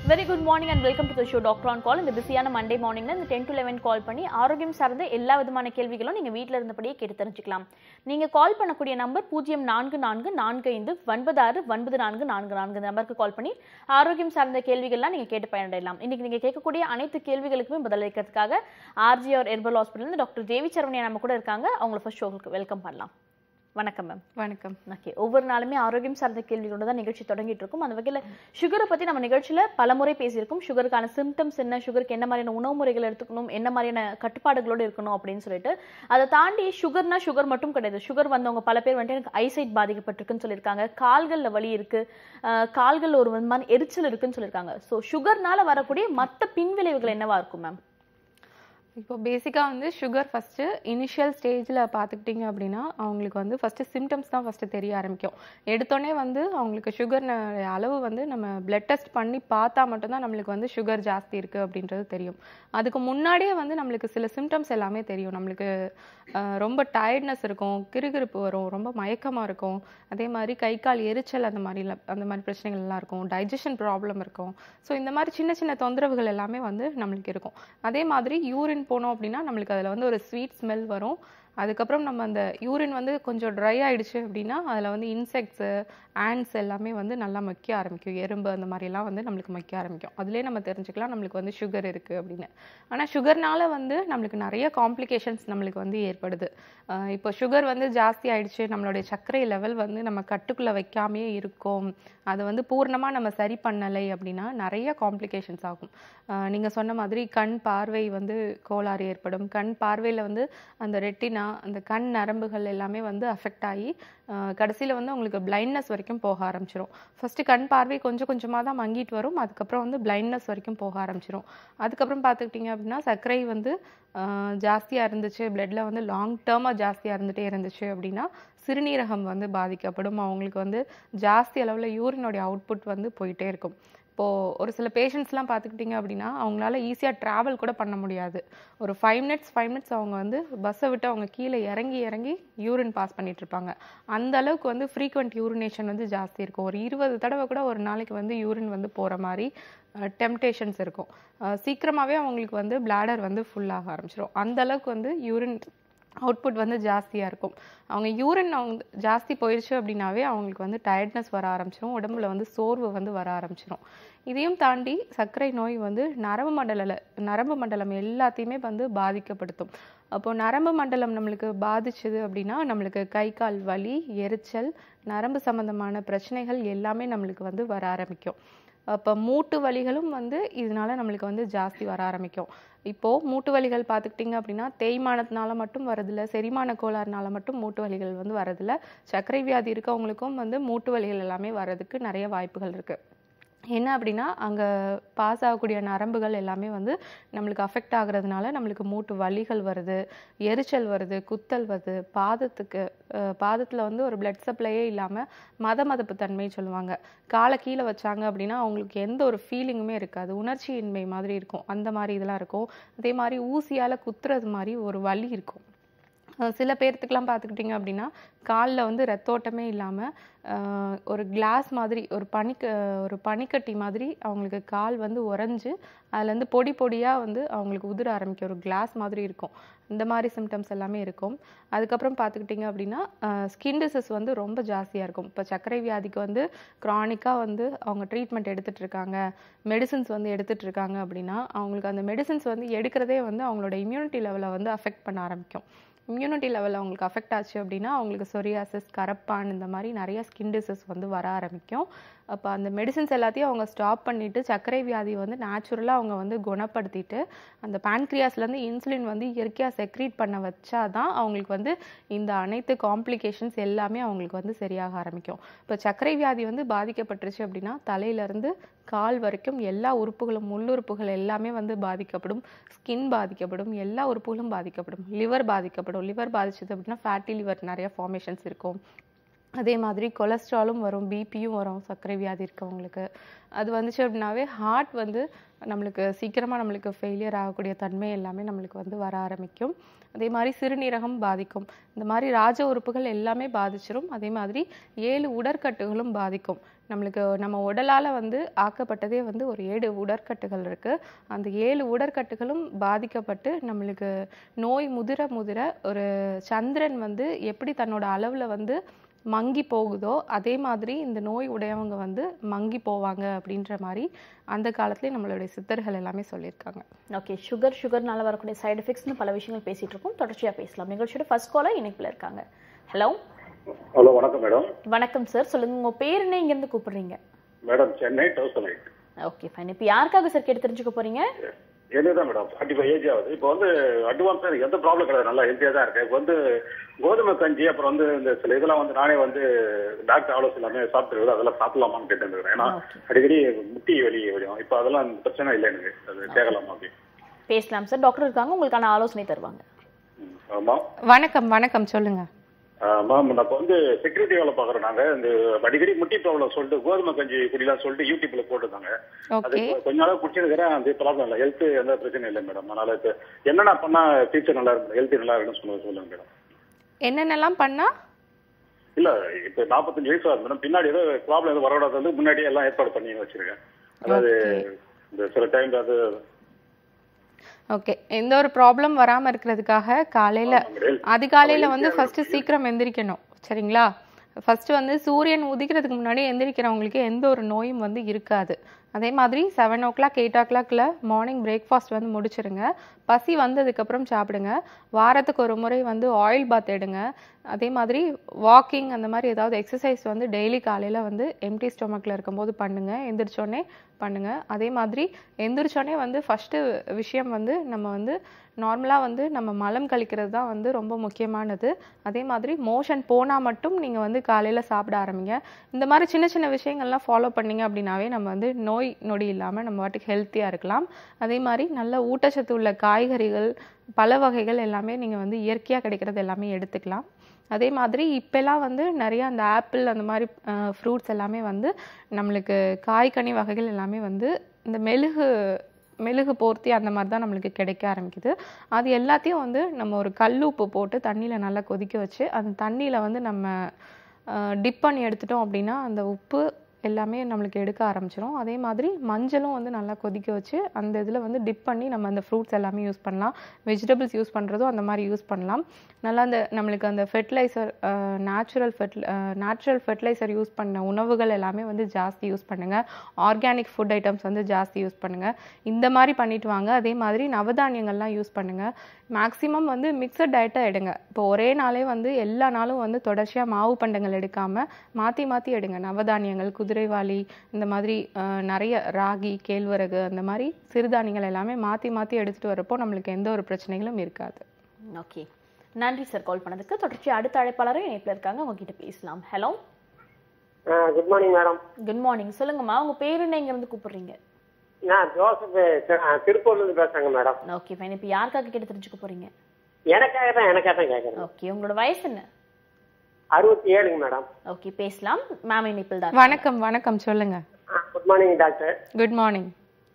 Very good morning and welcome to the show doctor on call இந்த பிஸியான Monday மார்னிங்ல இந்த டென் டு லெவன் கால் பண்ணி ஆரோக்கியம் சார்ந்த எல்லா விதமான கேள்விகளும் நீங்க வீட்ல இருந்தபடியே கேட்டு தெரிஞ்சுக்கலாம் நீங்க கால் பண்ணக்கூடிய நம்பர் பூஜ்ஜியம் நான்கு நான்கு நான்கு ஐந்து ஒன்பது ஆறு ஒன்பது நான்கு நான்கு நான்கு இந்த நம்பருக்கு கால் பண்ணி ஆரோக்கியம் சார்ந்த கேள்விகள்லாம் நீங்க கேட்டு பயனடையலாம் இன்னைக்கு நீங்க கேட்கக்கூடிய அனைத்து கேள்விகளுக்குமே பதிலளிக்கிறதுக்காக RG R herbal hospital doctor JV Saravaniya நம்ம கூட இருக்காங்க அவங்கள ஃபர்ஸ்ட் ஷோக்கு வெல்கம் பண்ணலாம் வணக்கம் மேம் வணக்கம் ஓகே ஒவ்வொரு நாளுமே ஆரோக்கியம் சார்ந்த கேள்விகளோட தான் நிகழ்ச்சி தொடங்கிட்டு இருக்கும் அந்த வகையில் சுகரை பத்தி நம்ம நிகழ்ச்சியில பலமுறை பேசியிருக்கோம் சுகருக்கான சிம்டம்ஸ் என்ன சுகருக்கு என்ன மாதிரியான உணவு முறைகள் எடுத்துக்கணும் என்ன மாதிரியான கட்டுப்பாடுகளோடு இருக்கணும் அப்படின்னு சொல்லிட்டு அதை தாண்டி சுகர்னா சுகர் மட்டும் கிடையாது சுகர் வந்தவங்க பல பேர் வந்துட்டு எனக்கு ஐசைட் பாதிக்கப்பட்டிருக்குன்னு சொல்லியிருக்காங்க கால்கள்ல வலி இருக்கு ஆஹ் கால்கள்ல ஒரு மாதிரி எரிச்சல் இருக்குன்னு சொல்லியிருக்காங்க ஸோ சுகர்னால வரக்கூடிய மற்ற பின்விளைவுகள் என்னவா இருக்கும் மேம் இப்போ பேசிக்காக வந்து சுகர் ஃபஸ்ட்டு இனிஷியல் ஸ்டேஜில் பார்த்துக்கிட்டிங்க அப்படின்னா அவங்களுக்கு வந்து ஃபஸ்ட்டு சிம்டம்ஸ் தான் ஃபஸ்ட்டு தெரிய ஆரம்பிக்கும் எடுத்தோடனே வந்து அவங்களுக்கு சுகர் அளவு வந்து நம்ம பிளட் டெஸ்ட் பண்ணி பார்த்தா மட்டும்தான் நம்மளுக்கு வந்து சுகர் ஜாஸ்தி இருக்குது அப்படின்றது தெரியும் அதுக்கு முன்னாடியே வந்து நம்மளுக்கு சில சிம்டம்ஸ் எல்லாமே தெரியும் நம்மளுக்கு அஹ், ரொம்ப டயர்ட்னஸ் இருக்கும் கிறுகிறுப்பு வரும் ரொம்ப மயக்கமாக இருக்கும் அதே மாதிரி கை கால் எரிச்சல் அந்த மாதிரி அந்த மாதிரி பிரச்சனைகள் எல்லாம் இருக்கும் டைஜஷன் ப்ராப்ளம் இருக்கும் ஸோ இந்த மாதிரி சின்ன சின்ன தொந்தரவுகள் எல்லாமே வந்து நம்மளுக்கு இருக்கும் அதே மாதிரி யூரின் போனோம் அப்படின்னா நம்மளுக்கு அதில் வந்து ஒரு ஸ்வீட் ஸ்மெல் வரும் அதுக்கப்புறம் நம்ம அந்த யூரின் வந்து கொஞ்சம் ட்ரை ஆயிடுச்சு அப்படின்னா அதில் வந்து இன்செக்ட்ஸு ஆண்ட்ஸ் எல்லாமே வந்து நல்லா மொக்க ஆரம்பிக்கும் எறும்பு அந்த மாதிரிலாம் வந்து நம்மளுக்கு மொக்க ஆரம்பிக்கும் அதுலேயே நம்ம தெரிஞ்சுக்கலாம் நம்மளுக்கு வந்து சுகர் இருக்குது அப்படின்னு ஆனால் சுகர்னால வந்து நம்மளுக்கு நிறைய காம்ப்ளிகேஷன்ஸ் நம்மளுக்கு வந்து ஏற்படுது ஆஹ் இப்போ சுகர் வந்து ஜாஸ்தி ஆயிடுச்சு நம்மளுடைய சர்க்கரை லெவல் வந்து நம்ம கட்டுக்குள்ளே வைக்காமையே இருக்கோம் அதை வந்து பூர்ணமாக நம்ம சரி பண்ணலை அப்படின்னா நிறைய காம்ப்ளிகேஷன்ஸ் ஆகும் நீங்கள் சொன்ன மாதிரி கண் பார்வை வந்து கோளாறு ஏற்படும் கண் பார்வையில் வந்து அந்த ரெட்டினா அந்த கண் நரம்புகள் எல்லாமே வந்து அஃபெக்ட் ஆகி கடைசியில் வந்து உங்களுக்கு பிளைண்ட்னஸ் வரைக்கும் போக ஆரம்பிச்சிரும் ஃபர்ஸ்ட் கண் பார்வை கொஞ்சம் கொஞ்சமாக தான் மங்கிட்டு வரும் அதுக்கப்புறம் வந்து பிளைண்ட்னஸ் வரைக்கும் போக ஆரம்பிச்சிரும் அதுக்கப்புறம் பார்த்துக்கிட்டிங்க அப்படின்னா சர்க்கரை வந்து ஜாஸ்தியாக இருந்துச்சு பிளட்ல வந்து லாங் டேர்மாக ஜாஸ்தியாக இருந்துகிட்டே இருந்துச்சு அப்படின்னா சிறுநீரகம் வந்து பாதிக்கப்படும் அவங்களுக்கு வந்து ஜாஸ்தி அளவில் யூரினோடைய அவுட்புட் வந்து போயிட்டே இருக்கும் இப்போது ஒரு சில பேஷண்ட்ஸ்லாம் பார்த்துக்கிட்டிங்க அப்படின்னா அவங்களால ஈஸியாக ட்ராவல் கூட பண்ண முடியாது ஒரு ஃபைவ் மினிட்ஸ் ஃபைவ் மினிட்ஸ் அவங்க வந்து பஸ்ஸை விட்டு அவங்க கீழே இறங்கி இறங்கி யூரின் பாஸ் பண்ணிட்டு இருப்பாங்க அந்த அளவுக்கு வந்து ஃப்ரீக்வெண்ட் யூரினேஷன் வந்து ஜாஸ்தி இருக்கும் ஒரு இருபது தடவை கூட ஒரு நாளைக்கு வந்து யூரின் வந்து போகிற மாதிரி டெம்டேஷன்ஸ் இருக்கும் அஹ் சீக்கிரமாகவே அவங்களுக்கு வந்து bladder வந்து ஃபுல்லாக ஆரம்பிச்சிடும் அந்த அளவுக்கு வந்து யூரின் அவுட்புட் வந்து ஜாஸ்தியாக இருக்கும் அவங்க யூரின் அவங்க ஜாஸ்தி போயிடுச்சு அப்படின்னாவே அவங்களுக்கு வந்து டயர்ட்னஸ் வர ஆரம்பிச்சிடும் உடம்புல வந்து சோர்வு வந்து வர ஆரம்பிச்சிடும் இதையும் தாண்டி சர்க்கரை நோய் வந்து நரம்பு மண்டல நரம்பு மண்டலம் எல்லாத்தையுமே வந்து பாதிக்கப்படுத்தும் அப்போ நரம்பு மண்டலம் நம்மளுக்கு பாதிச்சுது அப்படின்னா நம்மளுக்கு கை கால் வலி எரிச்சல் நரம்பு சம்பந்தமான பிரச்சனைகள் எல்லாமே நம்மளுக்கு வந்து வர ஆரம்பிக்கும் அப்போ மூட்டு வலிகளும் வந்து இதனால நம்மளுக்கு வந்து ஜாஸ்தி வர ஆரம்பிக்கும் இப்போது மூட்டு வலிகள் பார்த்துக்கிட்டிங்க அப்படின்னா தேய்மானத்தினால மட்டும் வரதில்ல செரிமான கோளாறுனால மட்டும் மூட்டு வலிகள் வந்து வரதில்ல சர்க்கரை வியாதி இருக்கவங்களுக்கும் வந்து மூட்டு வலிகள் எல்லாமே வர்றதுக்கு நிறைய வாய்ப்புகள் இருக்குது என்ன அப்படின்னா அங்கே பாஸ் ஆகக்கூடிய நரம்புகள் எல்லாமே வந்து நம்மளுக்கு அஃபெக்ட் ஆகுறதுனால நம்மளுக்கு மூட்டு வலிகள் வருது எரிச்சல் வருது குத்தல் வருது பாதத்துக்கு பாதத்தில் வந்து ஒரு பிளட் சப்ளையே இல்லாமல் மத மதப்பு தன்மை சொல்லுவாங்க காலை கீழே வச்சாங்க அப்படின்னா அவங்களுக்கு எந்த ஒரு ஃபீலிங்குமே இருக்காது உணர்ச்சியின்மை மாதிரி இருக்கும் அந்த மாதிரி இதெல்லாம் இருக்கும் அதே மாதிரி ஊசியால் குத்துறது மாதிரி ஒரு வலி இருக்கும் அஹ் சில பேர்த்துக்கெலாம் பார்த்துக்கிட்டிங்க அப்படின்னா காலில் வந்து ரத்தோட்டமே இல்லாமல் ஒரு கிளாஸ் மாதிரி ஒரு பனிக்க ஒரு பனிக்கட்டி மாதிரி அவங்களுக்கு கால் வந்து உறைஞ்சு அதுலேருந்து பொடி பொடியாக வந்து அவங்களுக்கு உதிர ஆரம்பிக்கும் ஒரு கிளாஸ் மாதிரி இருக்கும் இந்த மாதிரி சிம்டம்ஸ் எல்லாமே இருக்கும் அதுக்கப்புறம் பார்த்துக்கிட்டிங்க அப்படின்னா ஸ்கின் டிசீஸ் வந்து ரொம்ப ஜாஸ்தியாக இருக்கும் இப்போ சர்க்கரை வியாதிக்கு வந்து க்ரானிக்காக வந்து அவங்க ட்ரீட்மெண்ட் எடுத்துட்டு இருக்காங்க மெடிசின்ஸ் வந்து எடுத்துட்டு இருக்காங்க அப்படின்னா அவங்களுக்கு அந்த மெடிசின்ஸ் வந்து எடுக்கிறதே வந்து அவங்களோட இம்யூனிட்டி லெவலை வந்து அஃபெக்ட் பண்ண ஆரம்பிக்கும் இம்யூனிட்டி லெவல் அவங்களுக்கு அஃபெக்ட் ஆச்சு அப்படின்னா அவங்களுக்கு சொரியாசிஸ் கரப்பான் இந்த மாதிரி நிறைய ஸ்கின் டிசீஸ் வந்து வர ஆரம்பிக்கும் அப்போ அந்த மெடிசின்ஸ் எல்லாத்தையும் அவங்க ஸ்டாப் பண்ணிட்டு சர்க்கரை வியாதி வந்து நேச்சுரலாக அவங்க வந்து குணப்படுத்திட்டு அந்த pancreasலேருந்து இன்சுலின் வந்து இயற்கையாக செக்ரீட் பண்ண வச்சாதான் அவங்களுக்கு வந்து இந்த அனைத்து காம்ப்ளிகேஷன்ஸ் எல்லாமே அவங்களுக்கு வந்து சரியாக ஆரம்பிக்கும் இப்போ சர்க்கரை வியாதி வந்து பாதிக்கப்பட்டுருச்சு அப்படின்னா தலையிலேருந்து கால் வரைக்கும் எல்லா உறுப்புகளும் உள்ளுறுப்புகள் எல்லாமே வந்து பாதிக்கப்படும் ஸ்கின் பாதிக்கப்படும் எல்லா உறுப்புகளும் பாதிக்கப்படும் லிவர் பாதிக்கப்படும் லிவர் பாதிச்சது அப்படின்னா ஃபேட்டி லிவர் நிறைய ஃபார்மேஷன்ஸ் இருக்கும் அதே மாதிரி கொலஸ்ட்ராலும் வரும் பிபியும் வரும் சர்க்கரை வியாதி இருக்கவங்களுக்கு அது வந்துச்சு அப்படின்னாவே ஹார்ட் வந்து நம்மளுக்கு சீக்கிரமாக நம்மளுக்கு ஃபெயிலியர் ஆகக்கூடிய தன்மை எல்லாமே நம்மளுக்கு வந்து வர ஆரம்பிக்கும் அதே மாதிரி சிறுநீரகம் பாதிக்கும் இந்த மாதிரி ராஜ உறுப்புகள் எல்லாமே பாதிச்சிரும் அதே மாதிரி ஏழு உடற்கட்டுகளும் பாதிக்கும் நம்மளுக்கு நம்ம உடலால் வந்து ஆக்கப்பட்டதே வந்து ஒரு ஏழு உடற்கட்டுகள் இருக்குது அந்த ஏழு உடற்கட்டுகளும் பாதிக்கப்பட்டு நம்மளுக்கு நோய் முதிர முதிர ஒரு சந்திரன் வந்து எப்படி தன்னோட அளவில் வந்து மங்கி போகுதோ அதே மாதிரி இந்த நோய் உடையவங்க வந்து மங்கி போவாங்க அப்படின்ற மாதிரி அந்த காலத்துலேயே நம்மளுடைய சித்தர்கள் எல்லாமே சொல்லியிருக்காங்க ஓகே சுகர் சுகர்னால வரக்கூடிய சைடு எஃபெக்ட்ஸ்னு பல விஷயங்கள் பேசிட்டு இருக்கோம் தொடர்ச்சியா பேசலாம் நிகழ்ச்சியோட ஃபர்ஸ்ட் காலர் இணைப்புல இருக்காங்க ஹலோ ஹலோ வணக்கம் மேடம் வணக்கம் சார் சொல்லுங்க உங்க பேர் என்ன இங்க இருந்து கூப்பிடுறீங்க madam Chennai thousand eight okay fine இப்போ யாருக்காக சார் கேட்டு தெரிஞ்சுக்க போறீங்க என்னதான் மேடம் ஃபார்ட்டி ஃபைவ் ஏஜ் ஆகுது இப்போ வந்து அட்வான்ஸாக எனக்கு எந்த ப்ராப்ளம் கிடையாது நல்லா ஹெல்த்தியாக தான் இருக்கேன் இப்போ வந்து கோதுமை கஞ்சி அப்புறம் வந்து இந்த சில இதெல்லாம் வந்து நானே வந்து டாக்டர் ஆலோசனை எல்லாமே சாப்பிட்டு அதெல்லாம் சாப்பிடலாமான்னு கேட்டு ஏன்னா Okay. அடிக்கடி முட்டி வலி வரும் இப்போ அதெல்லாம் பிரச்சனை இல்லை எனக்கு அது கேட்கலாமா அப்படி பேசலாம் சார் டாக்டர் இருக்காங்க உங்களுக்கான ஆலோசனை தருவாங்க ம், ஆமாம் வணக்கம் வணக்கம் சொல்லுங்க மேம் நான் இப்போ வந்து செக்யூரிட்டி வேலை பார்க்குறோம் நாங்கள் இந்த அடிக்கடி முட்டி ப்ராப்ளம் சொல்லிட்டு கோதுமை கஞ்சி குடிலாம் சொல்லிட்டு யூடியூப்ல போட்டுருந்தாங்க அது ஓகே கொஞ்ச நாளாக குடிச்சிருக்கிறேன் அந்த ப்ராப்ளம் இல்லை ஹெல்த் எந்த பிரச்சனையும் இல்லை மேடம் அதனால இப்போ என்னென்ன பண்ணா ஃபியூச்சர் நல்லா இருக்கும் ஹெல்த் நல்லா இருக்குன்னு சொல்லுங்க சொல்லுங்க மேடம் என்னென்னலாம் பண்ணா இல்ல இப்போ நாற்பத்தஞ்சு வயசு ஆகுது மேடம் பின்னாடி ஏதோ ப்ராப்ளம் எதுவும் வரக்கூடாது வந்து முன்னாடியே எல்லாம் ஏற்பாடு பண்ணி வச்சிருக்கேன் அதாவது இந்த சில டைம்ல அது ஓகே எந்த ஒரு ப்ராப்ளம் வராமல் இருக்கிறதுக்காக காலையில் அதிகாலையில் வந்து ஃபஸ்ட்டு சீக்கிரம் எந்திரிக்கணும் சரிங்களா ஃபஸ்ட்டு வந்து சூரியன் உதிக்கிறதுக்கு முன்னாடி எந்திரிக்கிறவங்களுக்கு எந்த ஒரு நோயும் வந்து இருக்காது அதே மாதிரி செவன் ஓ கிளாக் எயிட் ஓ கிளாக்ல மார்னிங் பிரேக்ஃபாஸ்ட் வந்து முடிச்சிருங்க பசி வந்ததுக்கப்புறம் சாப்பிடுங்க வாரத்துக்கு ஒரு முறை வந்து ஆயில் பாத் எடுங்க அதே மாதிரி வாக்கிங் அந்த மாதிரி ஏதாவது எக்ஸசைஸ் வந்து டெய்லி காலையில் வந்து எம்டி ஸ்டொமக்கில் இருக்கும்போது பண்ணுங்க எந்திரிச்சோடனே பண்ணுங்க அதே மாதிரி எந்திரிச்சோடனே வந்து ஃபஸ்ட்டு விஷயம் வந்து நம்ம வந்து நார்மலாக வந்து நம்ம மலம் கழிக்கிறது தான் வந்து ரொம்ப முக்கியமானது அதே மாதிரி மோஷன் போனால் மட்டும் நீங்கள் வந்து காலையில் சாப்பிட ஆரம்பிங்க இந்த மாதிரி சின்ன சின்ன விஷயங்கள்லாம் ஃபாலோ பண்ணீங்க அப்படின்னாவே நம்ம வந்து நோய் நொடி இல்லாமல் நம்ம வாட்டுக்கு ஹெல்த்தியாக இருக்கலாம் அதே மாதிரி நல்ல ஊட்டச்சத்து உள்ள காய்கறிகள் பல வகைகள் எல்லாமே நீங்கள் வந்து இயற்கையாக கிடைக்கிறது எல்லாமே எடுத்துக்கலாம் அதே மாதிரி இப்போல்லாம் வந்து நிறைய அந்த ஆப்பிள் அந்த மாதிரி ஃப்ரூட்ஸ் எல்லாமே வந்து நம்மளுக்கு காய்கனி வகைகள் எல்லாமே வந்து இந்த மெழுகு மெழுகு போர்த்தி அந்த மாதிரி தான் நம்மளுக்கு கிடைக்க ஆரம்பிக்குது அது எல்லாத்தையும் வந்து நம்ம ஒரு கல் உப்பு போட்டு தண்ணியில் நல்லா கொதிக்க வச்சு அந்த தண்ணியில் வந்து நம்ம டிப் பண்ணி எடுத்துட்டோம் அப்படின்னா அந்த உப்பு எல்லாமே நம்மளுக்கு எடுக்க ஆரம்பிச்சிரும் அதே மாதிரி மஞ்சளும் வந்து நல்லா கொதிக்க வச்சு அந்த இதில் வந்து டிப் பண்ணி நம்ம அந்த ஃப்ரூட்ஸ் எல்லாமே யூஸ் பண்ணலாம் வெஜிடபிள்ஸ் யூஸ் பண்ணுறதும் அந்த மாதிரி யூஸ் பண்ணலாம் நல்லா அந்த நம்மளுக்கு அந்த ஃபெர்டிலைசர் நேச்சுரல் ஃபெர்டி நேச்சுரல் ஃபெர்டிலைசர் யூஸ் பண்ண உணவுகள் எல்லாமே வந்து ஜாஸ்தி யூஸ் பண்ணுங்கள் ஆர்கானிக் ஃபுட் ஐட்டம்ஸ் வந்து ஜாஸ்தி யூஸ் பண்ணுங்கள் இந்த மாதிரி பண்ணிட்டு வாங்க அதே மாதிரி நவதானியங்கள்லாம் யூஸ் பண்ணுங்கள் மேக்ஸிமம் வந்து மிக்சட் டயட்டை எடுங்க இப்போ ஒரே நாளே வந்து எல்லா நாளும் வந்து தொடர்ச்சியாக மாவு பண்டங்கள் எடுக்காமல் மாற்றி மாற்றி எடுங்க நவதானியங்கள் குதிரைவாளி இந்த மாதிரி அஹ், நிறைய ராகி கேழ்வரகு அந்த மாதிரி சிறுதானியங்கள் எல்லாமே மாற்றி மாற்றி எடுத்துகிட்டு வரப்போ நம்மளுக்கு எந்த ஒரு பிரச்சனைகளும் இருக்காது ஓகே நன்றி சார் கால் பண்ணதுக்கு தொடர்ச்சி அடுத்த அழைப்பாளரும் இணைப்பில் இருக்காங்க உங்ககிட்ட பேசலாம் hello good morning madam good morning சொல்லுங்கம்மா உங்க பேர் என்ன இங்க இருந்து கூப்பிடுறீங்க நான் ஜோசப் தி- ஆ, திருப்பூர்லேருந்து பேசுறேங்க மேடம் ஓகே ஃபைன் இப்போ யாருக்காக கேட்டு தெரிஞ்சுக்க போறீங்க எனக்காக தான் எனக்காக தான் கேட்குறேன் ஓகே உங்களோட வயசு என்ன அறுபத்தி ஏழுங்க மேடம் ஓகே பேசலாம் மேம் இணைப்பில் தான் வணக்கம் வணக்கம் சொல்லுங்க good morning doctor good morning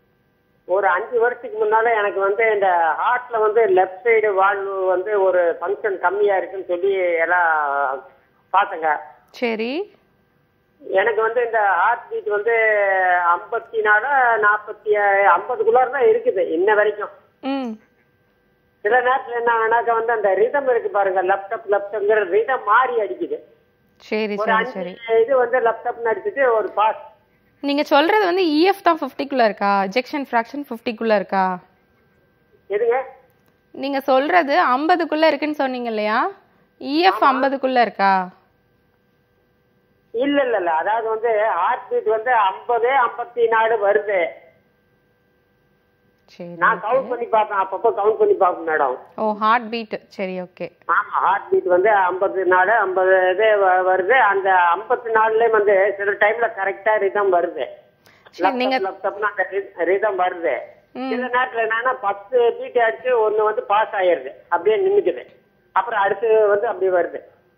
ஒரு அஞ்சு வருஷத்துக்கு முன்னால எனக்கு வந்து இந்த ஹார்ட்ல வந்து லெஃப்ட் சைடு வால்வு வந்து ஒரு ஃபங்க்ஷன் கம்மியா இருக்குன்னு சொல்லி எல்லாம் பார்த்தேங்க சரி எனக்கு வந்து இந்த ஹார்ட் பீட் வந்து ஐம்பத்தி நாலு நாற்பத்தி ஐம்பதுக்குள்ளார தான் இருக்குது இன்ன வரைக்கும் ம் சில நேரத்துல என்ன ஆனாக்கா வந்து அந்த ரிதம் இருக்கு பாருங்க லேப்டாப் லேப்டாப்ங்கிற ரிதம் மாறி அடிக்குது சரி ஒரு சரி அஞ்சு சரி இது வந்து லேப்டாப் அடிச்சுட்டு ஒரு பாஸ் நீங்க சொல்றது வந்து இஎஃப் தான் ஃபிஃப்டிக்குள்ள இருக்கா எஜெக்ஷன் ஃப்ராக்ஷன் ஃபிஃப்டிக்குள்ள இருக்கா எதுங்க நீங்க சொல்றது ஐம்பதுக்குள்ள இருக்குன்னு சொன்னீங்க இல்லையா இஎஃப் ஐம்பதுக்குள்ள இருக்கா இல்ல இல்ல இல்ல அதாவது வந்து ஹார்ட் பீட் வந்து ஐம்பது ஐம்பத்தி நாலு வருது சரி நான் கவுண்ட் பண்ணி பார்ப்பேன் அப்பப்போ கவுண்ட் பண்ணி பார்ப்பேன் மேடம் ஓ ஹார்ட் பீட் சரி ஓகே ஆமா ஹார்ட் பீட் வந்து ஐம்பத்தி நாலு ஐம்பது இது வ- வருது அந்த ஐம்பத்தி நாலுலயும் வந்து சில டைம்ல கரெக்டா ரிதம் வருது சரி நீங்க லேப்டாப்னா அந்த ரிதம் வருது ம். சில நேரத்துல என்னன்னா பத்து பீட் அடிச்சு ஒண்ணு வந்து பாஸ் ஆயிருது அப்படியே நின்னுக்குது அப்புறம் அடுத்து வந்து அப்படியே வருது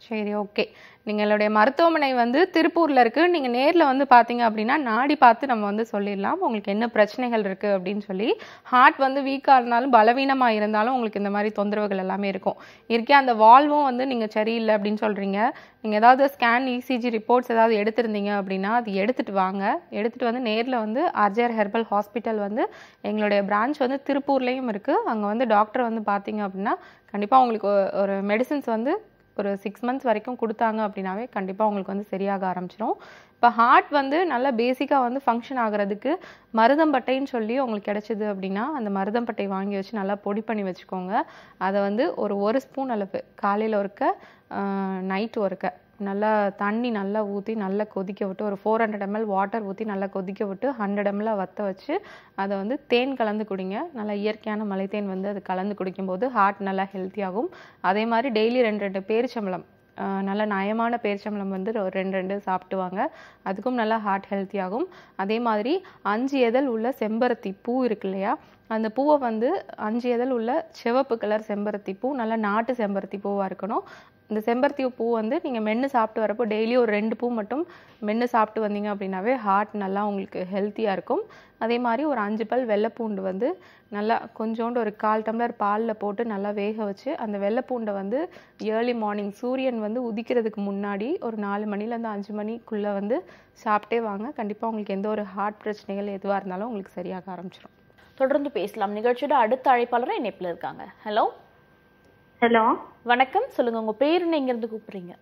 சரி ஓகே நீங்களுடைய மருத்துவமனை வந்து திருப்பூர்ல இருக்கு நீங்க நேர்ல வந்து பாத்தீங்க அப்படின்னா நாடி பார்த்து நம்ம வந்து சொல்லிடலாம் உங்களுக்கு என்ன பிரச்சனைகள் இருக்கு அப்படின்னு சொல்லி ஹார்ட் வந்து வீக்கா இருந்தாலும் பலவீனமா இருந்தாலும் உங்களுக்கு இந்த மாதிரி தொந்தரவுகள் எல்லாமே இருக்கும் இருக்கே அந்த வால்வும் வந்து நீங்க சரியில்லை அப்படின்னு சொல்றீங்க நீங்க ஏதாவது ஸ்கேன் இசிஜி ரிப்போர்ட்ஸ் ஏதாவது எடுத்திருந்தீங்க அப்படின்னா அது எடுத்துட்டு வாங்க எடுத்துட்டு வந்து நேர்ல வந்து ஆர்ஜிஆர் ஹெர்பல் ஹாஸ்பிட்டல் வந்து எங்களுடைய பிரான்ச் வந்து திருப்பூர்லயும் இருக்கு அங்க வந்து டாக்டர் வந்து பாத்தீங்க அப்படின்னா கண்டிப்பா உங்களுக்கு ஒ- ஒரு மெடிசின்ஸ் வந்து ஒரு சிக்ஸ் மந்த்ஸ் வரைக்கும் கொடுத்தாங்க அப்படின்னாவே கண்டிப்பாக உங்களுக்கு வந்து சரியாக ஆரம்பிச்சிரும் இப்போ ஹார்ட் வந்து நல்லா பேசிக்காக வந்து ஃபங்க்ஷன் ஆகுறதுக்கு மருதம்பட்டைன்னு சொல்லி உங்களுக்கு கிடைச்சிது அப்படின்னா அந்த மருதம்பட்டை வாங்கி வச்சு நல்லா பொடி பண்ணி வச்சுக்கோங்க அதை வந்து ஒரு ஒரு ஸ்பூன் அளவு காலையில் ஒருக்க நைட்டு ஒருக்க நல்லா தண்ணி நல்லா ஊற்றி நல்லா கொதிக்க விட்டு ஒரு ஃபோர் ஹண்ட்ரட் எம்எல் வாட்டர் ஊற்றி நல்லா கொதிக்க விட்டு ஹண்ட்ரட் எம்எல் வற்ற வச்சு அதை வந்து தேன் கலந்து குடிங்க நல்லா இயற்கையான மலைத்தேன் வந்து அது கலந்து குடிக்கும்போது ஹார்ட் நல்லா ஹெல்த்தியாகும் அதே மாதிரி டெய்லி ரெண்டு ரெண்டு பேரிச்சம்பழம் ஆஹ் நல்ல நயமான பேரிச்சம்பழம் வந்து ஒரு ரெண்டு ரெண்டு சாப்பிட்டு வாங்க அதுக்கும் நல்லா ஹார்ட் ஹெல்த்தியாகும் அதே மாதிரி அஞ்சு எதழ் உள்ள செம்பருத்தி பூ இருக்கு இல்லையா அந்த பூவை வந்து அஞ்சு எதழ் உள்ள சிவப்பு கலர் செம்பருத்தி பூ நல்லா நாட்டு செம்பருத்தி பூவாக இருக்கணும் இந்த செம்பருத்தி பூ வந்து நீங்கள் மென்று சாப்பிட்டு வரப்போ டெய்லி ஒரு ரெண்டு பூ மட்டும் மென்று சாப்பிட்டு வந்தீங்க அப்படின்னாவே ஹார்ட் நல்லா உங்களுக்கு ஹெல்த்தியாக இருக்கும் அதே மாதிரி ஒரு அஞ்சு பல் வெள்ளைப்பூண்டு வந்து நல்லா கொஞ்சோண்டு ஒரு கால் டம்ளர் பாலில் போட்டு நல்லா வேக வச்சு அந்த வெள்ளைப்பூண்டை வந்து ஏர்லி மார்னிங் சூரியன் வந்து உதிக்கிறதுக்கு முன்னாடி ஒரு நாலு மணிலேருந்து அஞ்சு மணிக்குள்ளே வந்து சாப்பிட்டே வாங்க கண்டிப்பாக உங்களுக்கு எந்த ஒரு ஹார்ட் பிரச்சனைகள் எதுவாக இருந்தாலும் உங்களுக்கு சரியாக ஆரம்பிச்சிடும் தொடர்ந்து பேசலாம் நிகழ்ச்சியோட அடுத்த அழைப்பாளரும் இணைப்புல இருக்காங்க ஹலோ ஹலோ வணக்கம் சொல்லுங்க உங்க பேர் என்ன இங்க இருந்து கூப்பிடுறீங்க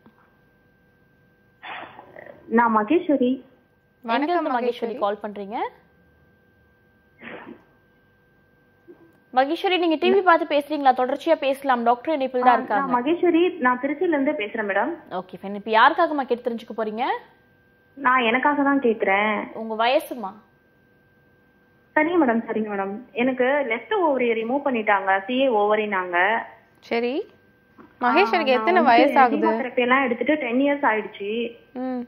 நான் மகேஸ்வரி எங்க இருந்து மகேஸ்வரி கால் பண்றீங்க மகேஸ்வரி நீங்க டிவி பார்த்து பேசுறீங்களா தொடர்ச்சியா பேசலாம் டாக்டர் இணைப்பில் தான் நான் இருக்காங்க மகேஸ்வரி நான் திருச்சியில இருந்து பேசுறேன் மேடம் ஓகே ஃபைன் இப்போ யாருக்காகமா கேட்டு தெரிஞ்சுக்க போறீங்க நான் எனக்காக தான் கேக்குறேன் உங்க வயசுமா சரிங்க மேடம் சரிங்க மேடம் எனக்கு லெஃப்ட் ஓவரியை ரிமூவ் பண்ணிட்டாங்க சிஏ ஓவரினாங்க சரி மகேஸ்வரிக்கு எத்தனை வயசாகுது தெரப்பி எல்லாம் எடுத்துட்டு டென் இயர்ஸ் ஆயிடுச்சு ம்